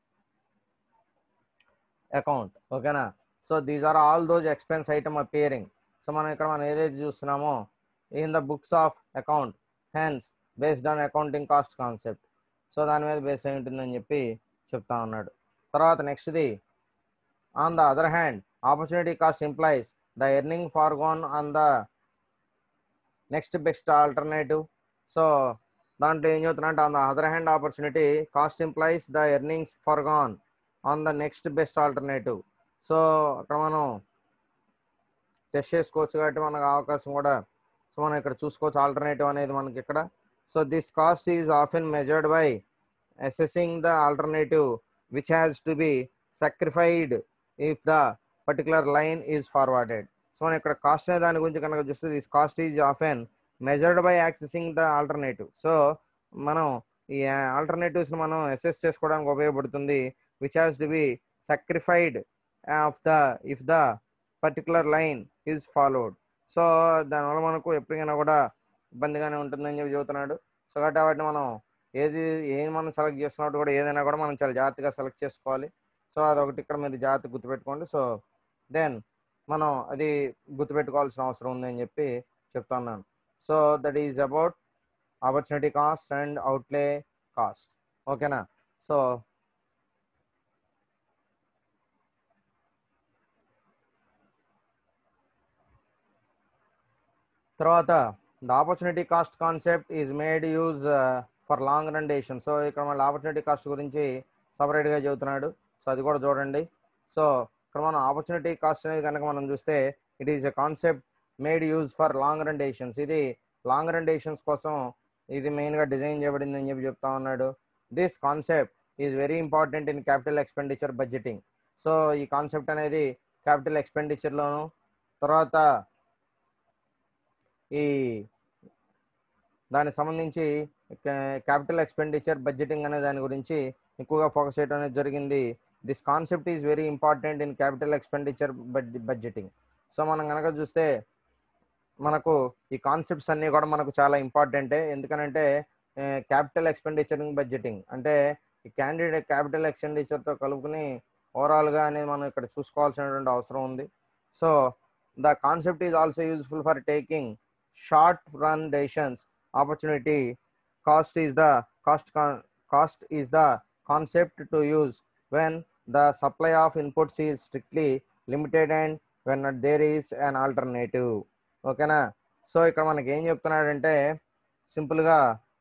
account ఓకేనా so these are all those expense item appearing so మనం ఇక్కడ మనం ఏదైతే చూస్తున్నామో in the books of account hence based on accounting cost concept so దాని మీద బేస్ అయి ఉంటుందని చెప్పి చెప్తా ఉన్నాడు తర్వాత నెక్స్ట్ది on the other hand opportunity cost implies the earning foregone on the next best alternative so దాంట్లో ఏం చెప్తున్నా అంటే on the other hand opportunity cost implies the earnings foregone on the next best alternative so అక్కడ మనం టెస్ట్ చేసుకోవచ్చు కాబట్టి మనకు అవకాశం కూడా సో మనం ఇక్కడ చూసుకోవచ్చు ఆల్టర్నేటివ్ అనేది మనకి ఇక్కడ so this cost is often measured by assessing the alternative which has to be sacrificed if the particular line is forwarded so మనం ఇక్కడ కాస్ట్ అనే దాని గురించి కనుక చూస్తే this cost is often measured by accessing the alternative so మనం ఈ ఆల్టర్నేటివ్స్ని మనం అసెస్ చేసుకోవడానికి ఉపయోగపడుతుంది which has to be sacrificed of the if the particular line is followed so దానివల్ల మనకు ఎప్పటికైనా కూడా ఇబ్బందిగానే ఉంటుందని చెప్పి చెబుతున్నాడు సో కాబట్టి వాటిని మనం ఏది ఏది మనం సెలెక్ట్ చేస్తున్నట్టు కూడా ఏదైనా కూడా మనం చాలా జాగ్రత్తగా సెలెక్ట్ చేసుకోవాలి సో అదొకటి ఇక్కడ మీద జాగ్రత్త గుర్తుపెట్టుకోండి సో దెన్ మనం అది గుర్తుపెట్టుకోవాల్సిన అవసరం ఉందని చెప్పి చెప్తున్నాను so that is about opportunity cost and outlay cost ఓకేనా సో తర్వాత the opportunity cost concept is made use for long run డేషన్ సో ఇక్కడ మన ఆపర్చునిటీ కాస్ట్ గురించి సపరేట్గా చెబుతున్నాడు సో అది కూడా చూడండి సో ఇక్కడ మనం ఆపర్చునిటీ కాస్ట్ అనేది కనుక మనం చూస్తే it is a concept made use for long run డేషన్స్ ఇది లాంగ్ రన్ డేషన్స్ కోసం ఇది మెయిన్గా డిజైన్ చేయబడింది అని చెప్పి చెప్తా ఉన్నాడు this concept is very important in capital expenditure budgeting so ఈ కాన్సెప్ట్ అనేది క్యాపిటల్ ఎక్స్పెండిచర్లోను తర్వాత ఈ దానికి సంబంధించి క్యాపిటల్ ఎక్స్పెండిచర్ బడ్జెటింగ్ అనే దాని గురించి ఎక్కువగా ఫోకస్ చేయడం అనేది జరిగింది this concept is very important in capital expenditure budgeting so మనం కనుక చూస్తే మనకు ఈ కాన్సెప్ట్స్ అన్నీ కూడా మనకు చాలా ఇంపార్టెంటే ఎందుకనంటే క్యాపిటల్ ఎక్స్పెండిచర్ బడ్జెటింగ్ అంటే ఈ క్యాండిడేట్ క్యాపిటల్ ఎక్స్పెండిచర్తో కలుపుకుని ఓవరాల్గా అనేది మనం ఇక్కడ చూసుకోవాల్సినటువంటి అవసరం ఉంది so the concept is also useful for taking short run decisions opportunity cost is the cost con- cost is the concept to use when the supply of inputs is strictly limited and when there is an alternative ఓకేనా సో ఇక్కడ మనకి ఏం చెప్తున్నాడంటే సింపుల్గా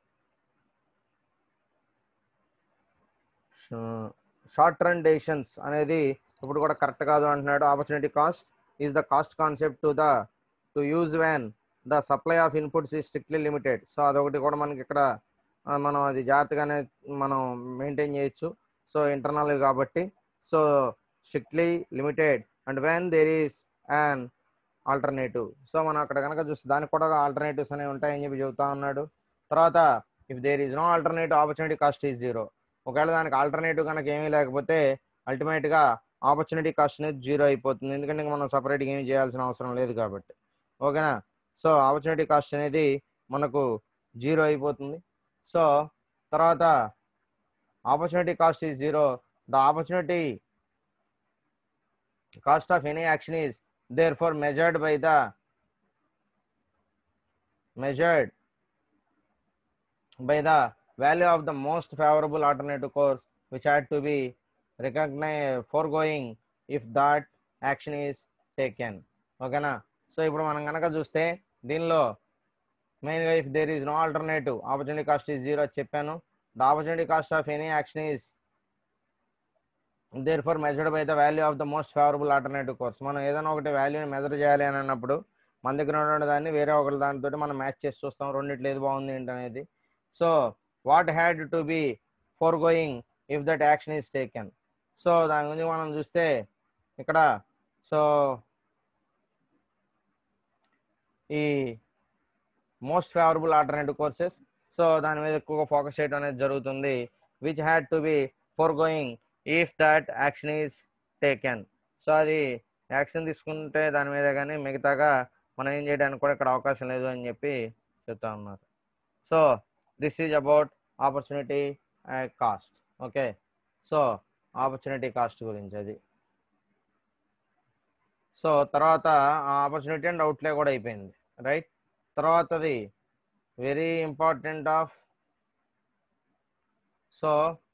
షార్ట్ రన్ డెసిషన్స్ అనేది ఇప్పుడు కూడా కరెక్ట్ కాదు అంటున్నాడు opportunity cost is the cost concept to the to use when the supply of inputs ఈ స్ట్రిక్ట్లీ లిమిటెడ్ సో అదొకటి కూడా మనకి ఇక్కడ ఆ, మనం అది జాగ్రత్తగానే మనం మెయింటైన్ చేయొచ్చు సో ఇంటర్నల్ కాబట్టి so strictly limited and when there is and alternative so మనం అక్కడ కనుక చూస్తే దానికి కూడా ఆల్టర్నేటివ్స్ అనేవి ఉంటాయని చెప్పి చెబుతా ఉన్నాడు తర్వాత if there is no alternative opportunity cost is zero ఒకవేళ దానికి ఆల్టర్నేటివ్ కనుక ఏమీ లేకపోతే అల్టిమేట్గా ఆపర్చునిటీ కాస్ట్ అనేది జీరో అయిపోతుంది ఎందుకంటే ఇంక మనం సపరేట్గా ఏమీ చేయాల్సిన అవసరం లేదు కాబట్టి ఓకేనా సో ఆపర్చునిటీ కాస్ట్ అనేది మనకు జీరో అయిపోతుంది సో తర్వాత opportunity cost is zero the opportunity cost of any action is therefore measured by the measured by the value of the most favorable alternative course which had to be recognized foregoing if that action is taken ఓకేనా సో ఇప్పుడు మనం కనుక చూస్తే దీనిలో మెయిన్గా if there is no alternative opportunity cost is zero చెప్పాను the opportunity cost of any action is therefore measured by the value of the most favourable alternative course మనం ఏదైనా ఒకటి వాల్యూని మెజర్ చేయాలి అని అన్నప్పుడు మన దగ్గర ఉన్న దాన్ని వేరే ఒకరి దానితో మనం మ్యాచ్ చేసి చూస్తాం రెండిట్లో ఏది బాగుంది ఏంటి అనేది so what had to be foregoing if that action is taken so దాని గురించి మనం చూస్తే ఇక్కడ సో ఈ most favourable alternative courses so దాని మీద ఎక్కువగా ఫోకస్ చేయడం అనేది జరుగుతుంది which had to be foregoing if that action is taken so అది యాక్షన్ తీసుకుంటే దాని మీద కానీ మిగతాగా మనం ఏం చేయడానికి కూడా ఇక్కడ అవకాశం లేదు అని చెప్పి చెప్తా ఉన్నారు so this is about opportunity cost okay so opportunity cost గురించి అది సో తర్వాత ఆపర్చునిటీ అండ్ అవుట్లే కూడా అయిపోయింది రైట్ తర్వాతది very important of so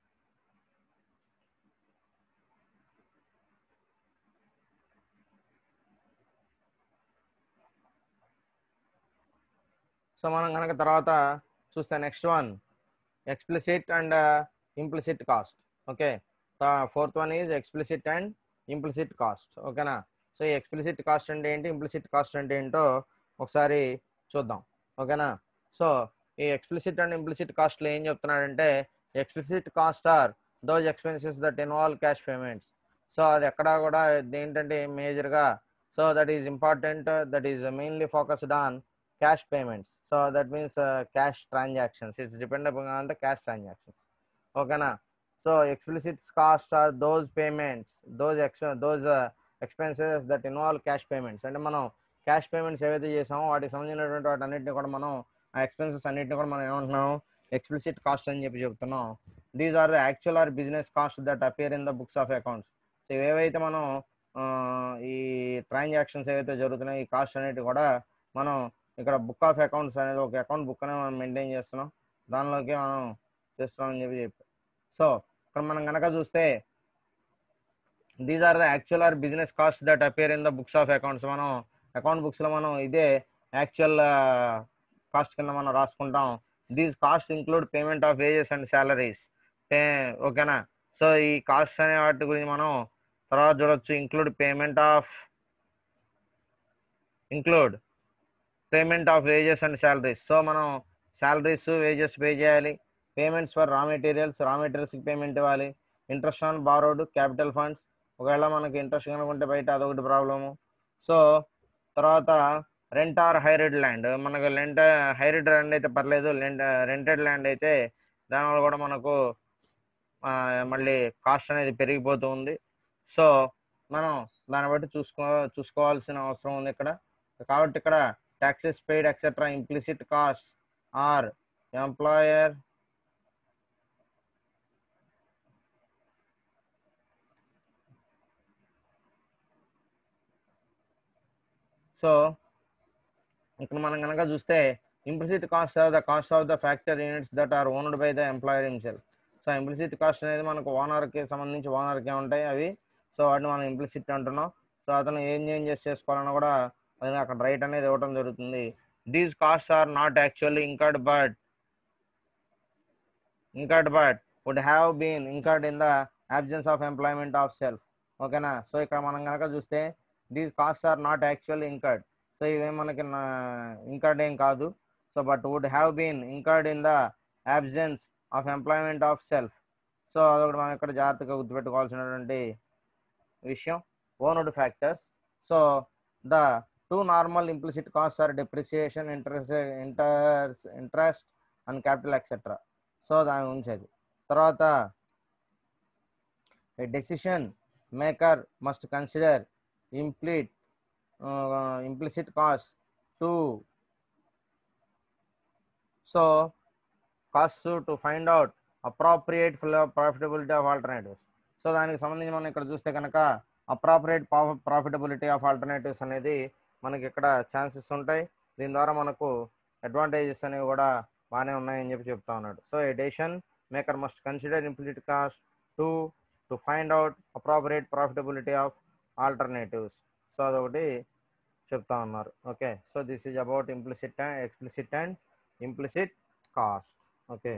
so మనం కనుక తర్వాత చూస్తే next one explicit and implicit cost okay fourth one is explicit and implicit cost ఓకేనా సో ఈ ఎక్స్ప్లిసిట్ కాస్ట్ అంటే ఏంటి ఇంప్లిసిట్ కాస్ట్ అంటే ఏంటో ఒకసారి చూద్దాం ఓకేనా సో ఈ ఎక్స్ప్లిసిట్ అండ్ ఇంప్లిసిట్ కాస్ట్లో ఏం చెప్తున్నాడంటే explicit cost are those expenses that involve cash payments so అది ఎక్కడా కూడా ఏంటంటే మేజర్గా so that is important that is mainly focused on cash payments so that means uh, cash transactions it's dependent on the cash transactions okay na so explicit costs are those payments those ex- those uh, expenses that involve cash payments అంటే మనం క్యాష్ పేమెంట్స్ ఏవైతే చేసామో వాటికి సంబంధించినటువంటి వాటి అన్నింటిని కూడా మనం ఆ ఎక్స్పెన్సెస్ అన్నింటిని కూడా మనం ఏమంటున్నాం ఎక్స్ప్లిసిట్ కాస్ట్ అని చెప్పి చెప్తున్నాం these are the actual or business cost that appear in the books of accounts so ఏవైతే మనం ఆ, ఈ ట్రాన్సాక్షన్స్ ఏవైతే జరుగుతున్నాయో ఈ కాస్ట్ అనేవి కూడా మనం ఇక్కడ బుక్ ఆఫ్ అకౌంట్స్ అనేది ఒక అకౌంట్ బుక్ అనేది మనం మెయింటైన్ చేస్తున్నాం దానిలోకి మనం చేస్తున్నాం అని చెప్పి చెప్పి సో ఇక్కడ మనం కనుక చూస్తే these are the actual or business cost that appear in the books of accounts మనం అకౌంట్ బుక్స్లో మనం ఇదే యాక్చువల్ కాస్ట్ కింద మనం రాసుకుంటాం these cost include payment of wages and salaries ఓకేనా సో ఈ కాస్ట్ అనే వాటి గురించి మనం తర్వాత చూడొచ్చు include payment of include payment of wages and salaries so మనం శాలరీస్ వేజెస్ పే చేయాలి payments for raw materials raw మెటీరియల్స్కి పేమెంట్ ఇవ్వాలి interest on borrowed capital funds ఒకవేళ మనకి ఇంట్రెస్ట్ కనుకుంటే బయట అదొకటి ప్రాబ్లము సో తర్వాత రెంట్ ఆర్ హైరెడ్ ల్యాండ్ మనకు రెంట్ హైరెడ్ ల్యాండ్ అయితే పర్లేదు రెంటెడ్ ల్యాండ్ అయితే దానివల్ల కూడా మనకు ఆ, మళ్ళీ కాస్ట్ అనేది పెరిగిపోతూ ఉంది సో మనం దాన్ని బట్టి చూసుకో చూసుకోవాల్సిన అవసరం ఉంది ఇక్కడ కాబట్టి ఇక్కడ taxes paid etc implicit costs are employer so ఇక్కడ మనం కనుక చూస్తే implicit cost of the cost of the factory units that are owned by the employer himself so implicit cost అనేది మనకు ఓనర్కి సంబంధించి ఓనర్కి ఉంటాయి అవి సో వాటిని మనం ఇంప్లిసిట్ అంటున్నాం సో అతను ఏం చేంజెస్ చేసుకోవాలన్నా కూడా అది అక్కడ రైట్ అనేది ఇవ్వడం జరుగుతుంది these cost are not actually incurred but incurred but would have been incurred in the absence of employment of self ఓకేనా సో ఇక్కడ మనం కనుక చూస్తే these cost are not actually incurred so ఇవేం మనకి ఇంకర్డ్ ఏం కాదు so but would have been incurred in the absence of employment of self so అదొకటి మనం ఇక్కడ జాగ్రత్తగా గుర్తుపెట్టుకోవాల్సినటువంటి విషయం owned factors so the two normal implicit cost are depreciation interest ఇంటర్స్ interest and capital etcetera so దాని గురించి అది తర్వాత డెసిషన్ మేకర్ మస్ట్ కన్సిడర్ ఇంప్లీట్ implicit cost to so cost to find out appropriate profitability of alternatives so దానికి సంబంధించి మనం ఇక్కడ చూస్తే కనుక అప్రాప్రియేట్ ప్రాఫిటబిలిటీ ఆఫ్ ఆల్టర్నేటివ్స్ అనేది మనకి ఇక్కడ ఛాన్సెస్ ఉంటాయి దీని ద్వారా మనకు అడ్వాంటేజెస్ అనేవి కూడా బాగానే ఉన్నాయని చెప్పి చెప్తా ఉన్నాడు so a decision maker must consider implicit cost to to find out appropriate profitability of alternatives so అదొకటి చెప్తా ఉన్నారు okay so this is about implicit and explicit and implicit cost okay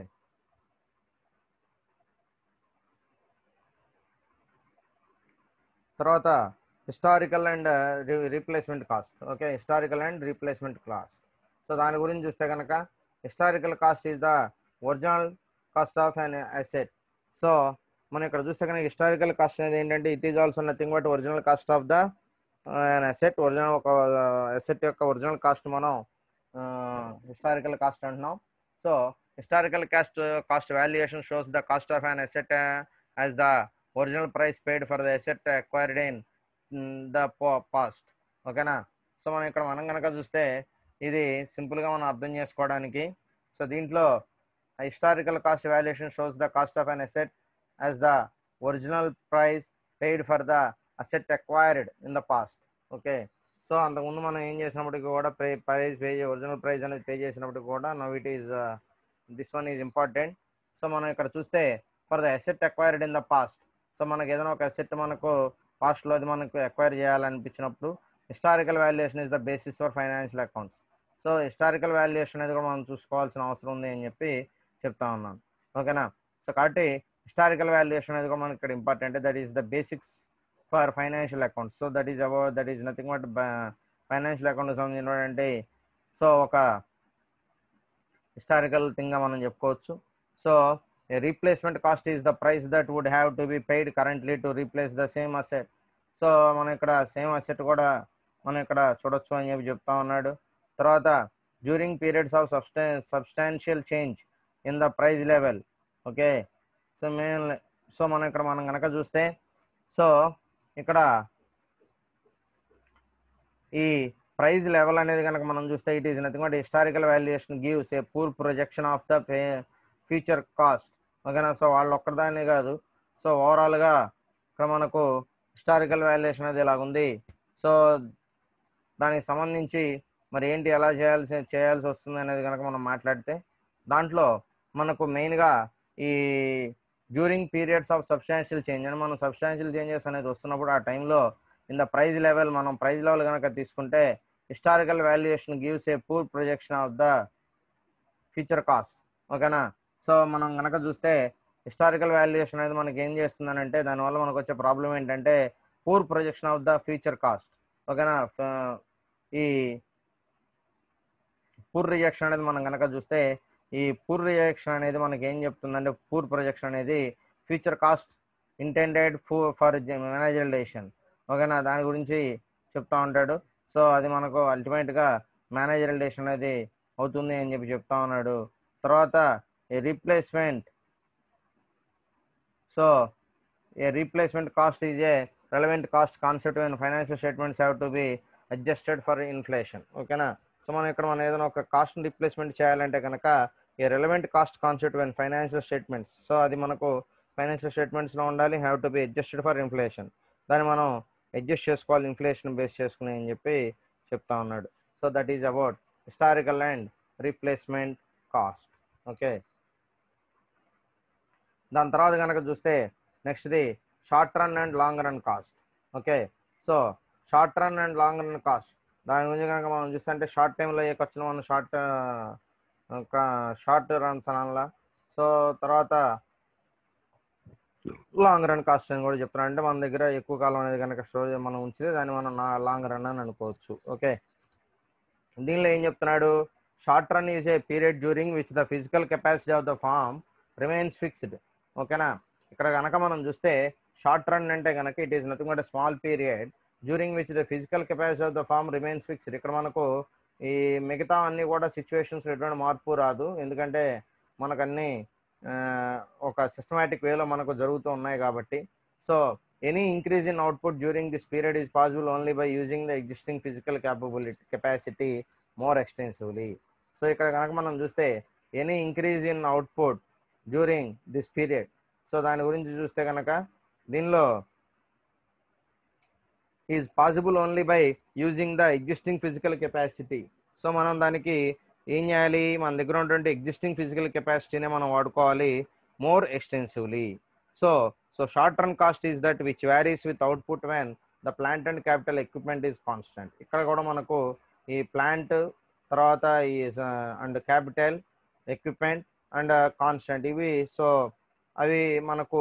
తర్వాత historical and replacement cost okay historical and replacement cost so దాని గురించి చూస్తే కనుక historical cost is the original cost of an asset so మనం ఇక్కడ చూస్తే కనుక హిస్టారికల్ కాస్ట్ అనేది ఏంటంటే it is also nothing but original cost of the asset original ఒక అసెట్ యొక్క ఒరిజినల్ కాస్ట్ మనం హిస్టారికల్ కాస్ట్ అంటున్నాం so historical cost cost valuation shows the cost of an asset as the original price paid for the asset acquired in the past ఓకేనా సో మనం ఇక్కడ మనం కనుక చూస్తే ఇది సింపుల్గా మనం అర్థం చేసుకోవడానికి సో దీంట్లో historical cost valuation shows the cost of an asset as the original price paid for the asset acquired in the past okay so అంతకుముందు మనం ఏం చేసినప్పటికీ కూడా ప్రే ప్రైజ్ పే ఒరిజినల్ ప్రైస్ అనేది పే చేసినప్పటికీ కూడా now it is this one is important so మనం ఇక్కడ చూస్తే for the asset acquired in the past so మనకి ఏదైనా ఒక అసెట్ మనకు పాస్ట్లో అది మనకు acquire చేయాలనిపించినప్పుడు historical valuation is the basis for financial accounts so historical valuation అనేది కూడా మనం చూసుకోవాల్సిన అవసరం ఉంది అని చెప్పి చెప్తా ఉన్నాను ఓకేనా సో కాబట్టి హిస్టారికల్ వాల్యుయేషన్ అనేది కూడా మనకి ఇక్కడ important that is the basics for financial accounts so that is about that is nothing but financial account సంబంధించినటువంటి సో ఒక హిస్టారికల్ థింగ్గా మనం చెప్పుకోవచ్చు so replacement cost is the price that would have to be paid currently to replace the same asset so మనం ఇక్కడ సేమ్ అసెట్ కూడా మనం ఇక్కడ చూడొచ్చు అని చెప్పి చెప్తా ఉన్నాడు తర్వాత డ్యూరింగ్ పీరియడ్స్ ఆఫ్ సబ్స్టా substantial change in the price level okay so main so మనం ఇక్కడ మనం కనుక చూస్తే సో ఇక్కడ ఈ ప్రైజ్ లెవెల్ అనేది కనుక మనం చూస్తే it is nothing but historical valuation gives a poor projection of the future cost ఓకేనా సో వాళ్ళు ఒక్కదానే కాదు సో ఓవరాల్గా ఇక్కడ మనకు హిస్టారికల్ వాల్యుయేషన్ అనేది ఇలాగుంది సో దానికి సంబంధించి మరి ఏంటి ఎలా చేయాల్సి చేయాల్సి వస్తుంది అనేది కనుక మనం మాట్లాడితే దాంట్లో మనకు మెయిన్గా ఈ during periods of substantial change అని మనం సబ్స్టాన్షియల్ చేంజెస్ అనేది వస్తున్నప్పుడు ఆ టైంలో ఇన్ ద ప్రైజ్ లెవెల్ మనం ప్రైజ్ లెవెల్ కనుక తీసుకుంటే historical valuation gives a poor projection of the future cost ఓకేనా సో మనం కనుక చూస్తే హిస్టారికల్ వాల్యుయేషన్ అనేది మనకి ఏం చేస్తుందని అంటే దానివల్ల మనకు వచ్చే ప్రాబ్లం ఏంటంటే poor projection of the future cost ఓకేనా ఈ పూర్ రిజెక్షన్ అనేది మనం కనుక చూస్తే ఈ పూర్ రిజెక్షన్ అనేది మనకి ఏం చెప్తుందంటే పూర్ ప్రొజెక్షన్ అనేది future cost intended for managerial decision ఓకేనా దాని గురించి చెప్తా ఉంటాడు సో అది మనకు అల్టిమేట్గా మేనేజరల్ డెసిషన్ అనేది అవుతుంది అని చెప్పి చెప్తా ఉన్నాడు తర్వాత a replacement so a replacement cost is a relevant cost concept and financial statements have to be adjusted for inflation ఓకేనా సో మనం ఇక్కడ మనం ఏదైనా ఒక కాస్ట్ రీప్లేస్మెంట్ చేయాలంటే కనుక a relevant cost concept and financial statements so అది మనకు ఫైనాన్షియల్ స్టేట్మెంట్స్లో ఉండాలి have to be adjusted for inflation దాన్ని మనం అడ్జస్ట్ చేసుకోవాలి ఇన్ఫ్లేషన్ బేస్ చేసుకుని అని చెప్పి చెప్తా ఉన్నాడు so that is about historical and replacement cost okay దాని తర్వాత కనుక చూస్తే నెక్స్ట్ది short run and long run cost okay so short run and long run cost దాని గురించి కనుక మనం చూస్తే అంటే షార్ట్ టైంలో ఏ ఖర్చులు మనం షార్ట్ షార్ట్ రన్స్ అనాలా సో తర్వాత లాంగ్ రన్ కాస్ట్ అని కూడా చెప్తున్నాను అంటే మన దగ్గర ఎక్కువ కాలం అనేది కనుక స్టోర్ మనం ఉంచితే దాన్ని మనం నా లాంగ్ రన్ అని అనుకోవచ్చు ఓకే దీనిలో ఏం చెప్తున్నాడు short run is a period during which the physical capacity of the firm remains fixed ఓకేనా ఇక్కడ కనుక మనం చూస్తే షార్ట్ రన్ అంటే కనుక it is nothing but small period during which the physical capacity of the firm remains fixed ఇక్కడ మనకు ఈ మిగతా అన్ని కూడా సిచ్యువేషన్స్ ఎటువంటి మార్పు రాదు ఎందుకంటే మనకు అన్ని ఆ, ఒక సిస్టమేటిక్ వేలో మనకు జరుగుతూ ఉన్నాయి కాబట్టి so any increase in output during this period is possible only by using the existing physical capability capacity more extensively so ఇక్కడ కనుక మనం చూస్తే any increase in output during this period so దాని గురించి చూస్తే కనుక దీనిలో is possible only by using the existing physical capacity so మనం దానికి ఏం చేయాలి మన దగ్గర ఉన్నటువంటి ఎగ్జిస్టింగ్ ఫిజికల్ కెపాసిటీనే మనం వాడుకోవాలి more extensively so so short run cost is that which varies with output when the plant and capital equipment is constant ఇక్కడ కూడా మనకు ఈ ప్లాంట్ తర్వాత ఈ and capital equipment and constant ఇవి సో అవి మనకు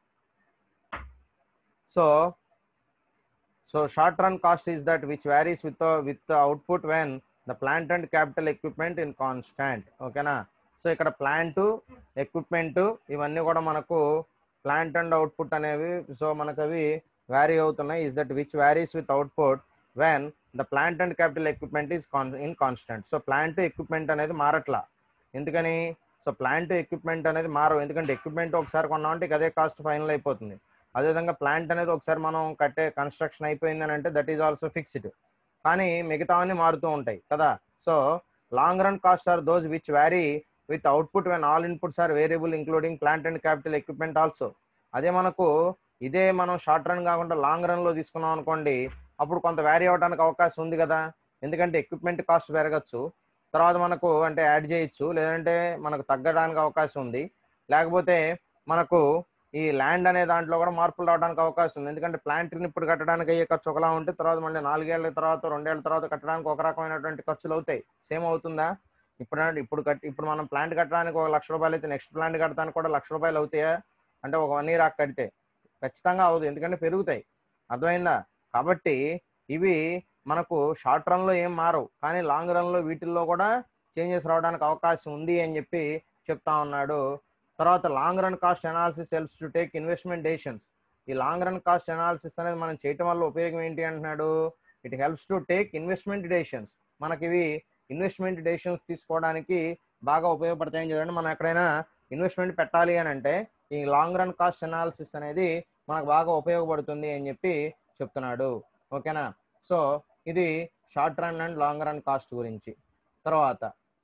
so so short run cost is that which varies with with output when the plant and capital equipment in constant ఓకేనా సో ఇక్కడ ప్లాంట్ ఎక్విప్మెంట్ ఇవన్నీ కూడా మనకు ప్లాంట్ అండ్ అవుట్పుట్ అనేవి సో మనకు అవి వ్యారీ అవుతున్నాయి is that which varies with output when the plant and capital equipment is con in constant so plant equipment అనేది మారట్లా ఎందుకని సో ప్లాంట్ ఎక్విప్మెంట్ అనేది మారవు ఎందుకంటే ఎక్విప్మెంట్ ఒకసారి కొన్నామంటే ఇక అదే కాస్ట్ ఫైనల్ అయిపోతుంది అదేవిధంగా ప్లాంట్ అనేది ఒకసారి మనం కట్టే కన్స్ట్రక్షన్ అయిపోయింది అని అంటే దట్ ఈజ్ ఆల్సో ఫిక్స్డ్ కానీ మిగతావన్నీ మారుతూ ఉంటాయి కదా so long run cost are those which vary with output when all inputs are variable including plant and capital equipment also అదే మనకు ఇదే మనం షార్ట్ రన్ కాకుండా లాంగ్ రన్ లో తీసుకున్నాం అనుకోండి అప్పుడు కొంత వ్యారీ అవడానికి అవకాశం ఉంది కదా ఎందుకంటే ఎక్విప్మెంట్ కాస్ట్ పెరగచ్చు తర్వాత మనకు అంటే యాడ్ చేయొచ్చు లేదంటే మనకు తగ్గడానికి అవకాశం ఉంది లేకపోతే మనకు ఈ ల్యాండ్ అనే దాంట్లో కూడా మార్పులు రావడానికి అవకాశం ఉంది ఎందుకంటే ప్లాంట్ని ఇప్పుడు కట్టడానికి అయ్యే ఖర్చు ఒకలా ఉంటే తర్వాత మళ్ళీ నాలుగేళ్ల తర్వాత రెండేళ్ల తర్వాత కట్టడానికి ఒక రకమైనటువంటి ఖర్చులు అవుతాయి సేమ్ అవుతుందా ఇప్పుడు ఇప్పుడు కట్టి ఇప్పుడు మనం ప్లాంట్ కట్టడానికి ఒక లక్ష రూపాయలు అయితే నెక్స్ట్ ప్లాంట్ కట్టడానికి కూడా లక్ష రూపాయలు అవుతాయా అంటే ఒక వన్ ఇయర్ కడితే ఖచ్చితంగా అవదు ఎందుకంటే పెరుగుతాయి అర్థమైందా కాబట్టి ఇవి మనకు షార్ట్ రన్ లో ఏం మారవు కానీ లాంగ్ రన్ లో వీటిల్లో కూడా చేంజెస్ రావడానికి అవకాశం ఉంది అని చెప్పి చెప్తా ఉన్నాడు తర్వాత long run cost analysis helps to take investment decisions ఈ లాంగ్ రన్ కాస్ట్ అనాలిసిస్ అనేది మనం చేయటం వల్ల ఉపయోగం ఏంటి అంటున్నాడు it helps to take investment decisions మనకి ఇవి ఇన్వెస్ట్మెంట్ డెసిషన్స్ తీసుకోవడానికి బాగా ఉపయోగపడతాయని చూడండి మనం ఎక్కడైనా ఇన్వెస్ట్మెంట్ పెట్టాలి అని అంటే ఈ లాంగ్ రన్ కాస్ట్ అనాలిసిస్ అనేది మనకు బాగా ఉపయోగపడుతుంది అని చెప్పి చెప్తున్నాడు ఓకేనా సో ఇది short run and long run cost గురించి తర్వాత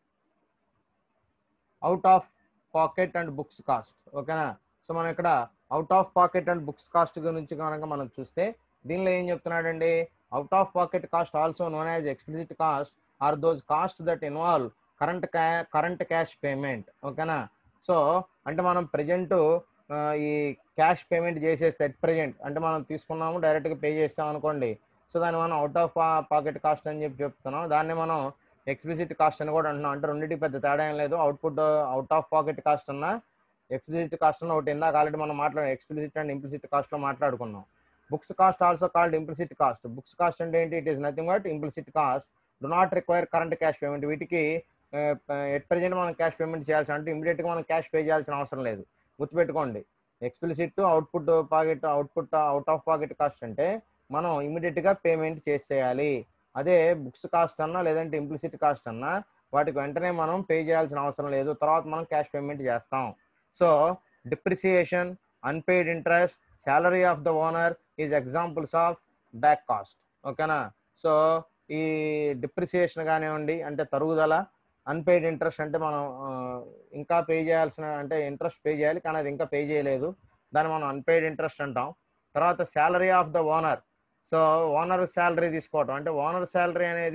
out of pocket and books cost ఓకేనా సో మనం ఇక్కడ out of pocket and books cost గురించి కనుక మనం చూస్తే దీనిలో ఏం చెప్తున్నాడండి out of pocket cost also known as explicit cost are those cost that involve current ca current cash payment ఓకేనా సో అంటే మనం ప్రజెంట్ ఈ క్యాష్ పేమెంట్ చేసేస్తే అట్ ప్రజెంట్ అంటే మనం తీసుకున్నాము డైరెక్ట్గా పే చేస్తాం అనుకోండి సో దాన్ని మనం అవుట్ ఆఫ్ పాకెట్ కాస్ట్ అని చెప్పి చెప్తున్నాం దాన్ని మనం ఎక్స్ప్లిసిట్ కాస్ట్ అని కూడా అంటున్నాం అంటే రెండింటికి పెద్ద తేడా ఏం లేదు output out of pocket cost అన్న ఎక్స్ప్లిసిట్ కాస్ట్ అన్న ఒకటి ఇందాక ఆల్రెడీ మనం మాట్లాడు ఎక్స్ప్లిసిట్ అండ్ ఇంప్లిసిట్ కాస్ట్ లో మాట్లాడుకున్నాం books cost also called implicit cost books cost అంటే ఏంటి it is nothing but implicit cost do not require current cash payment వీటికి ఎట్ ప్రజెంట్ మనం క్యాష్ పేమెంట్ చేయాల్సి అంటే ఇమీడియట్ గా మనం క్యాష్ పే చేయాల్సిన అవసరం లేదు గుర్తుపెట్టుకోండి explicit output pocket output out of pocket cost అంటే మనం ఇమీడియట్ గా పేమెంట్ చేసేయాలి అదే బుక్స్ కాస్ట్ అన్నా లేదంటే ఇంప్లిసిట్ కాస్ట్ అన్నా వాటికి వెంటనే మనం పే చేయాల్సిన అవసరం లేదు తర్వాత మనం క్యాష్ పేమెంట్ చేస్తాం so depreciation unpaid interest salary of the owner is examples of back cost ఓకేనా సో ఈ డిప్రిసియేషన్ కానివ్వండి అంటే తరుగుదల అన్పెయిడ్ ఇంట్రెస్ట్ అంటే మనం ఆ, ఇంకా పే చేయాల్సిన అంటే ఇంట్రెస్ట్ పే చేయాలి కానీ అది ఇంకా పే చేయలేదు దాన్ని మనం అన్పెయిడ్ ఇంట్రెస్ట్ అంటాం తర్వాత salary of the owner so owner salary తీసుకోవటం అంటే ఓనర్ శాలరీ అనేది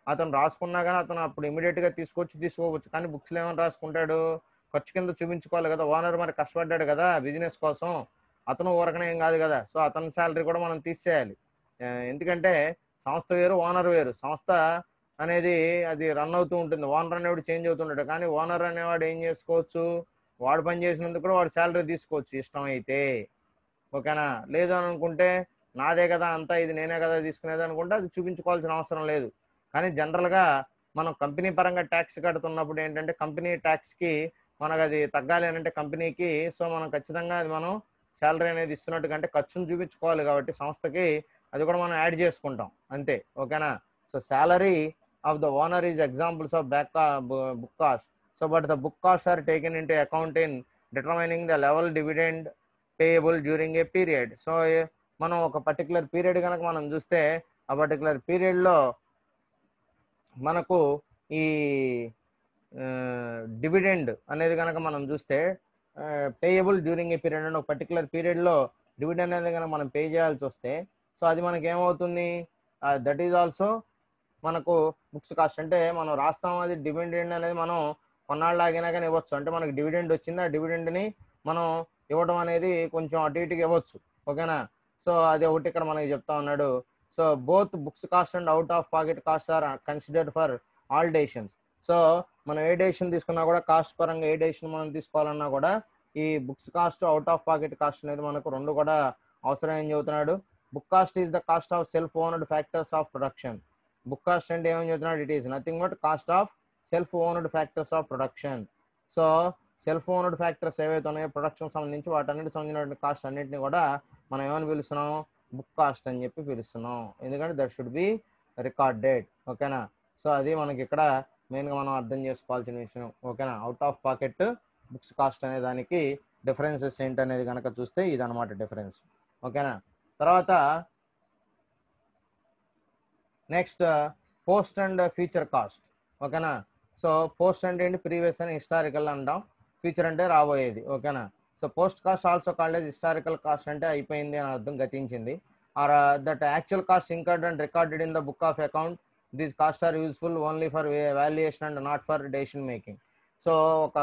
అతను రాసుకున్నా కానీ అతను అప్పుడు immediate గా తీసుకొచ్చి తీసుకోవచ్చు కానీ బుక్స్లో ఏమైనా రాసుకుంటాడు ఖర్చు కింద చూపించుకోవాలి కదా ఓనర్ మరి కష్టపడ్డాడు కదా బిజినెస్ కోసం అతను ఊరకనే ఏం కాదు కదా సో అతని శాలరీ కూడా మనం తీసేయాలి ఆ, ఎందుకంటే సంస్థ వేరు ఓనర్ వేరు సంస్థ అనేది అది రన్ అవుతూ ఉంటుంది ఓనర్ అనేవాడు చేంజ్ అవుతుంటాడు కానీ ఓనర్ అనేవాడు ఏం చేసుకోవచ్చు వాడు పని చేసినందుకు కూడా వాడు శాలరీ తీసుకోవచ్చు ఇష్టం అయితే ఓకేనా లేదు అని అనుకుంటే నాదే కదా అంతా ఇది నేనే కదా తీసుకునేది అనుకుంటే అది చూపించుకోవాల్సిన అవసరం లేదు కానీ జనరల్గా మనం కంపెనీ పరంగా ట్యాక్స్ కడుతున్నప్పుడు ఏంటంటే కంపెనీ ట్యాక్స్కి మనకు అది తగ్గాలి అని అంటే కంపెనీకి సో మనం ఖచ్చితంగా అది మనం శాలరీ అనేది ఇస్తున్నట్టు కంటే ఖర్చును చూపించుకోవాలి కాబట్టి సంస్థకి అది కూడా మనం యాడ్ చేసుకుంటాం అంతే ఓకేనా so salary of the owner is examples of back book cost so but the book cost are taken into account in determining the level dividend payable during a period so మనం ఒక పర్టికులర్ పీరియడ్ కనుక మనం చూస్తే ఆ పర్టికులర్ పీరియడ్లో మనకు ఈ డివిడెండ్ అనేది కనుక మనం చూస్తే పేయబుల్ డ్యూరింగ్ ఏ పీరియడ్ అంటే ఒక పర్టికులర్ పీరియడ్లో డివిడెండ్ అనేది కనుక మనం పే చేయాల్సి వస్తే సో అది మనకి ఏమవుతుంది దట్ ఈజ్ ఆల్సో మనకు బుక్స్ కాస్ట్ అంటే మనం రాస్తాం అది డివిడెండ్ అనేది మనం కొన్నాళ్ళు ఆగినా కానీ ఇవ్వచ్చు అంటే మనకి డివిడెండ్ వచ్చింది ఆ డివిడెండ్ని మనం ఇవ్వడం అనేది కొంచెం అటు ఇటుకి ఇవ్వచ్చు ఓకేనా సో అది ఒకటి ఇక్కడ మనకి చెప్తా ఉన్నాడు so both books cost and out of pocket cost are considered for all decisions so మనం ఏ డేషన్ తీసుకున్నా కూడా కాస్ట్ పరంగా ఏ డేషన్ మనం తీసుకోవాలన్నా కూడా ఈ books cost out of pocket cost అనేది మనకు రెండు కూడా అవసరం ఏం చెబుతున్నాడు book cost is the cost of self owned factors of production book cost అంటే ఏమని చెబుతున్నాడు it is nothing but cost of self owned factors of production so self owned factors ఏవైతే ఉన్నాయో ప్రొడక్షన్ సంబంధించి వాటన్నిటికి సంబంధించిన కాస్ట్ అన్నింటిని కూడా మనం ఏమని పిలుస్తున్నాం బుక్ కాస్ట్ అని చెప్పి పిలుస్తున్నాం ఎందుకంటే దట్ షుడ్ బి రికార్డెడ్ ఓకేనా సో అది మనకి ఇక్కడ మెయిన్గా మనం అర్థం చేసుకోవాల్సిన విషయం ఓకేనా out of pocket books cost అనే దానికి డిఫరెన్సెస్ ఏంటనేది కనుక చూస్తే ఇది అనమాట డిఫరెన్స్ ఓకేనా తర్వాత next past and future cost ఓకేనా సో పోస్ట్ అంటే ఏంటి ప్రీవియస్ అని హిస్టారికల్ అంటాం ఫ్యూచర్ అంటే రాబోయేది ఓకేనా so past cost also called historical cost అంటే అయిపోయింది అని అర్థం గతించింది are that actual cost incurred and recorded in the book of account these cost are useful only for valuation and not for decision making so ఒక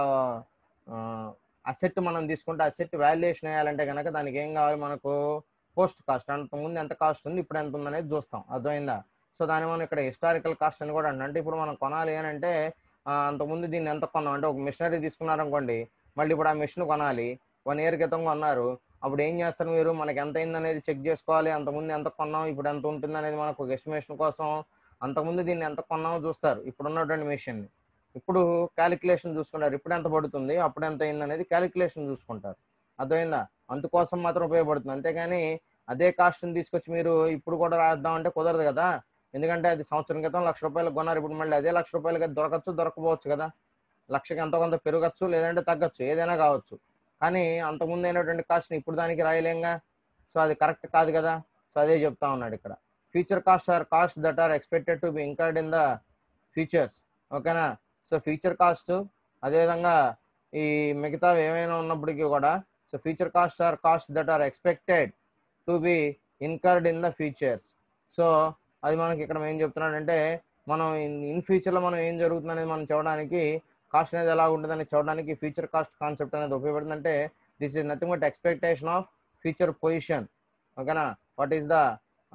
అసెట్ మనం తీసుకుంటే అసెట్ వాల్యుయేషన్ వేయాలంటే కనుక దానికి ఏం కావాలి మనకు పోస్ట్ కాస్ట్ అంతకుముందు ఎంత కాస్ట్ ఉంది ఇప్పుడు ఎంత ఉంది అనేది చూస్తాం అర్థమైందా సో దాన్ని మనం ఇక్కడ హిస్టారికల్ కాస్ట్ అని కూడా అంటాం అంటే ఇప్పుడు మనం కొనాలి అని అంటే ఆ, అంతకుముందు దీన్ని ఎంత కొన్నాం అంటే ఒక మిషనరీ తీసుకున్నారనుకోండి మళ్ళీ ఇప్పుడు ఆ మిషన్ కొనాలి వన్ ఇయర్ క్రితం కొన్నారు అప్పుడు ఏం చేస్తారు మీరు మనకి ఎంత అయింది అనేది చెక్ చేసుకోవాలి అంతకుముందు ఎంత కొన్నాం ఇప్పుడు ఎంత ఉంటుంది అనేది మనకు ఒక ఎస్టిమేషన్ కోసం అంతకుముందు దీన్ని ఎంత కొన్నామో చూస్తారు ఇప్పుడు ఉన్నటువంటి మిషన్ ఇప్పుడు క్యాలిక్యులేషన్ చూసుకుంటారు ఇప్పుడు ఎంత పడుతుంది అప్పుడు ఎంత అయింది అనేది క్యాలిక్యులేషన్ చూసుకుంటారు అర్థమైందా అందుకోసం మాత్రం ఉపయోగపడుతుంది అంతేగాని అదే కాస్ట్ని తీసుకొచ్చి మీరు ఇప్పుడు కూడా రాద్దాం అంటే కుదరదు కదా ఎందుకంటే అది సంవత్సరం క్రితం లక్ష రూపాయలకు కొన్నారు ఇప్పుడు మళ్ళీ అదే లక్ష రూపాయలకి దొరకచ్చు దొరకపోవచ్చు కదా లక్షకి ఎంతో కొంత పెరగచ్చు లేదంటే తగ్గచ్చు ఏదైనా కావచ్చు కానీ అంతకుముందు అయినటువంటి కాస్ట్ని ఇప్పుడు దానికి రాయలేంగా సో అది కరెక్ట్ కాదు కదా సో అదే చెప్తా ఉన్నాడు ఇక్కడ future cost are cost that are expected to be incurred in the futures ఓకేనా సో ఫ్యూచర్ కాస్ట్ అదేవిధంగా ఈ మిగతా ఏమైనా ఉన్నప్పటికీ కూడా so future cost are cost that are expected to be incurred in the futures so అది మనకి ఇక్కడ ఏం చెప్తున్నాడంటే మనం ఇన్ ఫ్యూచర్లో మనం ఏం జరుగుతుంది అనేది మనం చూడడానికి కాస్ట్ అనేది ఎలా ఉంటుందని చూడడానికి ఫ్యూచర్ కాస్ట్ కాన్సెప్ట్ అనేది ఉపయోగపడుతుంది అంటే this is nothing but expectation of future position ఓకేనా what is the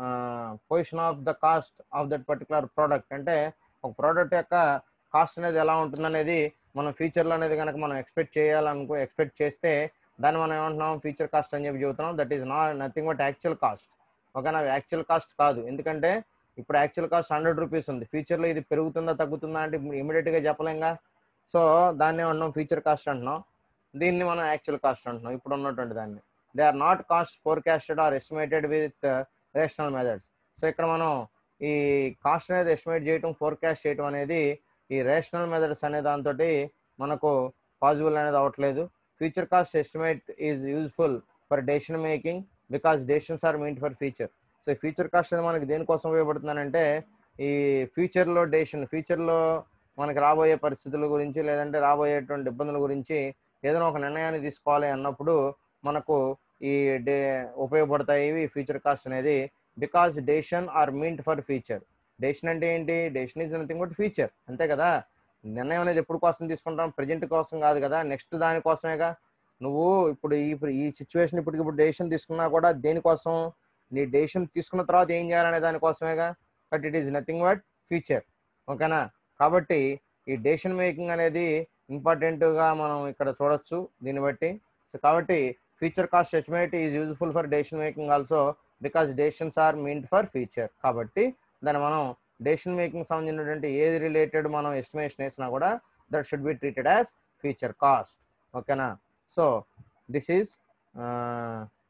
position of the cost of that particular product అంటే ఒక ప్రోడక్ట్ యొక్క కాస్ట్ అనేది ఎలా ఉంటుందనేది మనం ఫ్యూచర్లో అనేది కనుక మనం ఎక్స్పెక్ట్ చేయాలనుకో ఎక్స్పెక్ట్ చేస్తే దాన్ని మనం ఏమంటున్నాం ఫ్యూచర్ కాస్ట్ అని చెప్పి చెబుతున్నాం that is not nothing but actual cost ఓకేనా యాక్చువల్ కాస్ట్ కాదు ఎందుకంటే ఇప్పుడు యాక్చువల్ కాస్ట్ హండ్రెడ్ రూపీస్ ఉంది ఫ్యూచర్లో ఇది పెరుగుతుందా తగ్గుతుందా అంటే ఇమీడియట్గా చెప్పలేంగా సో దాన్ని ఏమంటున్నాం ఫ్యూచర్ కాస్ట్ అంటున్నాం దీన్ని మనం యాక్చువల్ కాస్ట్ అంటున్నాం ఇప్పుడు ఉన్నటువంటి దాన్ని they are not cost forecasted or estimated with rational methods so ఇక్కడ మనం ఈ కాస్ట్ అనేది ఎస్టిమేట్ చేయటం ఫోర్కాస్ట్ చేయటం అనేది ఈ రేషనల్ మెథడ్స్ అనే దాంతో మనకు పాసిబుల్ అనేది అవ్వట్లేదు future cost estimate is useful for decision making because decisions are mean for future so future cost అనేది మనకి దేనికోసం ఉపయోగపడుతుందంటే ఈ ఫ్యూచర్లో డెసిషన్ ఫ్యూచర్లో మనకి రాబోయే పరిస్థితుల గురించి లేదంటే రాబోయేటువంటి ఇబ్బందుల గురించి ఏదైనా ఒక నిర్ణయాన్ని తీసుకోవాలి అన్నప్పుడు మనకు ఈ డే ఉపయోగపడతాయి ఇవి ఫ్యూచర్ కాస్ట్ అనేది because decision are meant for future decision అంటే ఏంటి decision is nothing but future అంతే కదా నిర్ణయం అనేది ఎప్పుడు కోసం తీసుకుంటాం ప్రజెంట్ కోసం కాదు కదా నెక్స్ట్ దానికోసమేగా నువ్వు ఇప్పుడు ఈ ఈ సిచ్యువేషన్ ఇప్పటికి ఇప్పుడు డెసిషన్ తీసుకున్నా కూడా దేనికోసం నీ డెసిషన్ తీసుకున్న తర్వాత ఏం చేయాలనే దానికోసమేగా but it is nothing but future ఓకేనా కాబట్టి ఈ డెసిషన్ మేకింగ్ అనేది ఇంపార్టెంట్గా మనం ఇక్కడ చూడొచ్చు దీన్ని బట్టి సో కాబట్టి future cost estimate is useful for decision making also because decisions are meant for future కాబట్టి దాన్ని మనం డెసిషన్ మేకింగ్ సంబంధించినటువంటి ఏది రిలేటెడ్ మనం ఎస్టిమేషన్ వేసినా కూడా that should be treated as future cost ఓకేనా సో దిస్ ఈజ్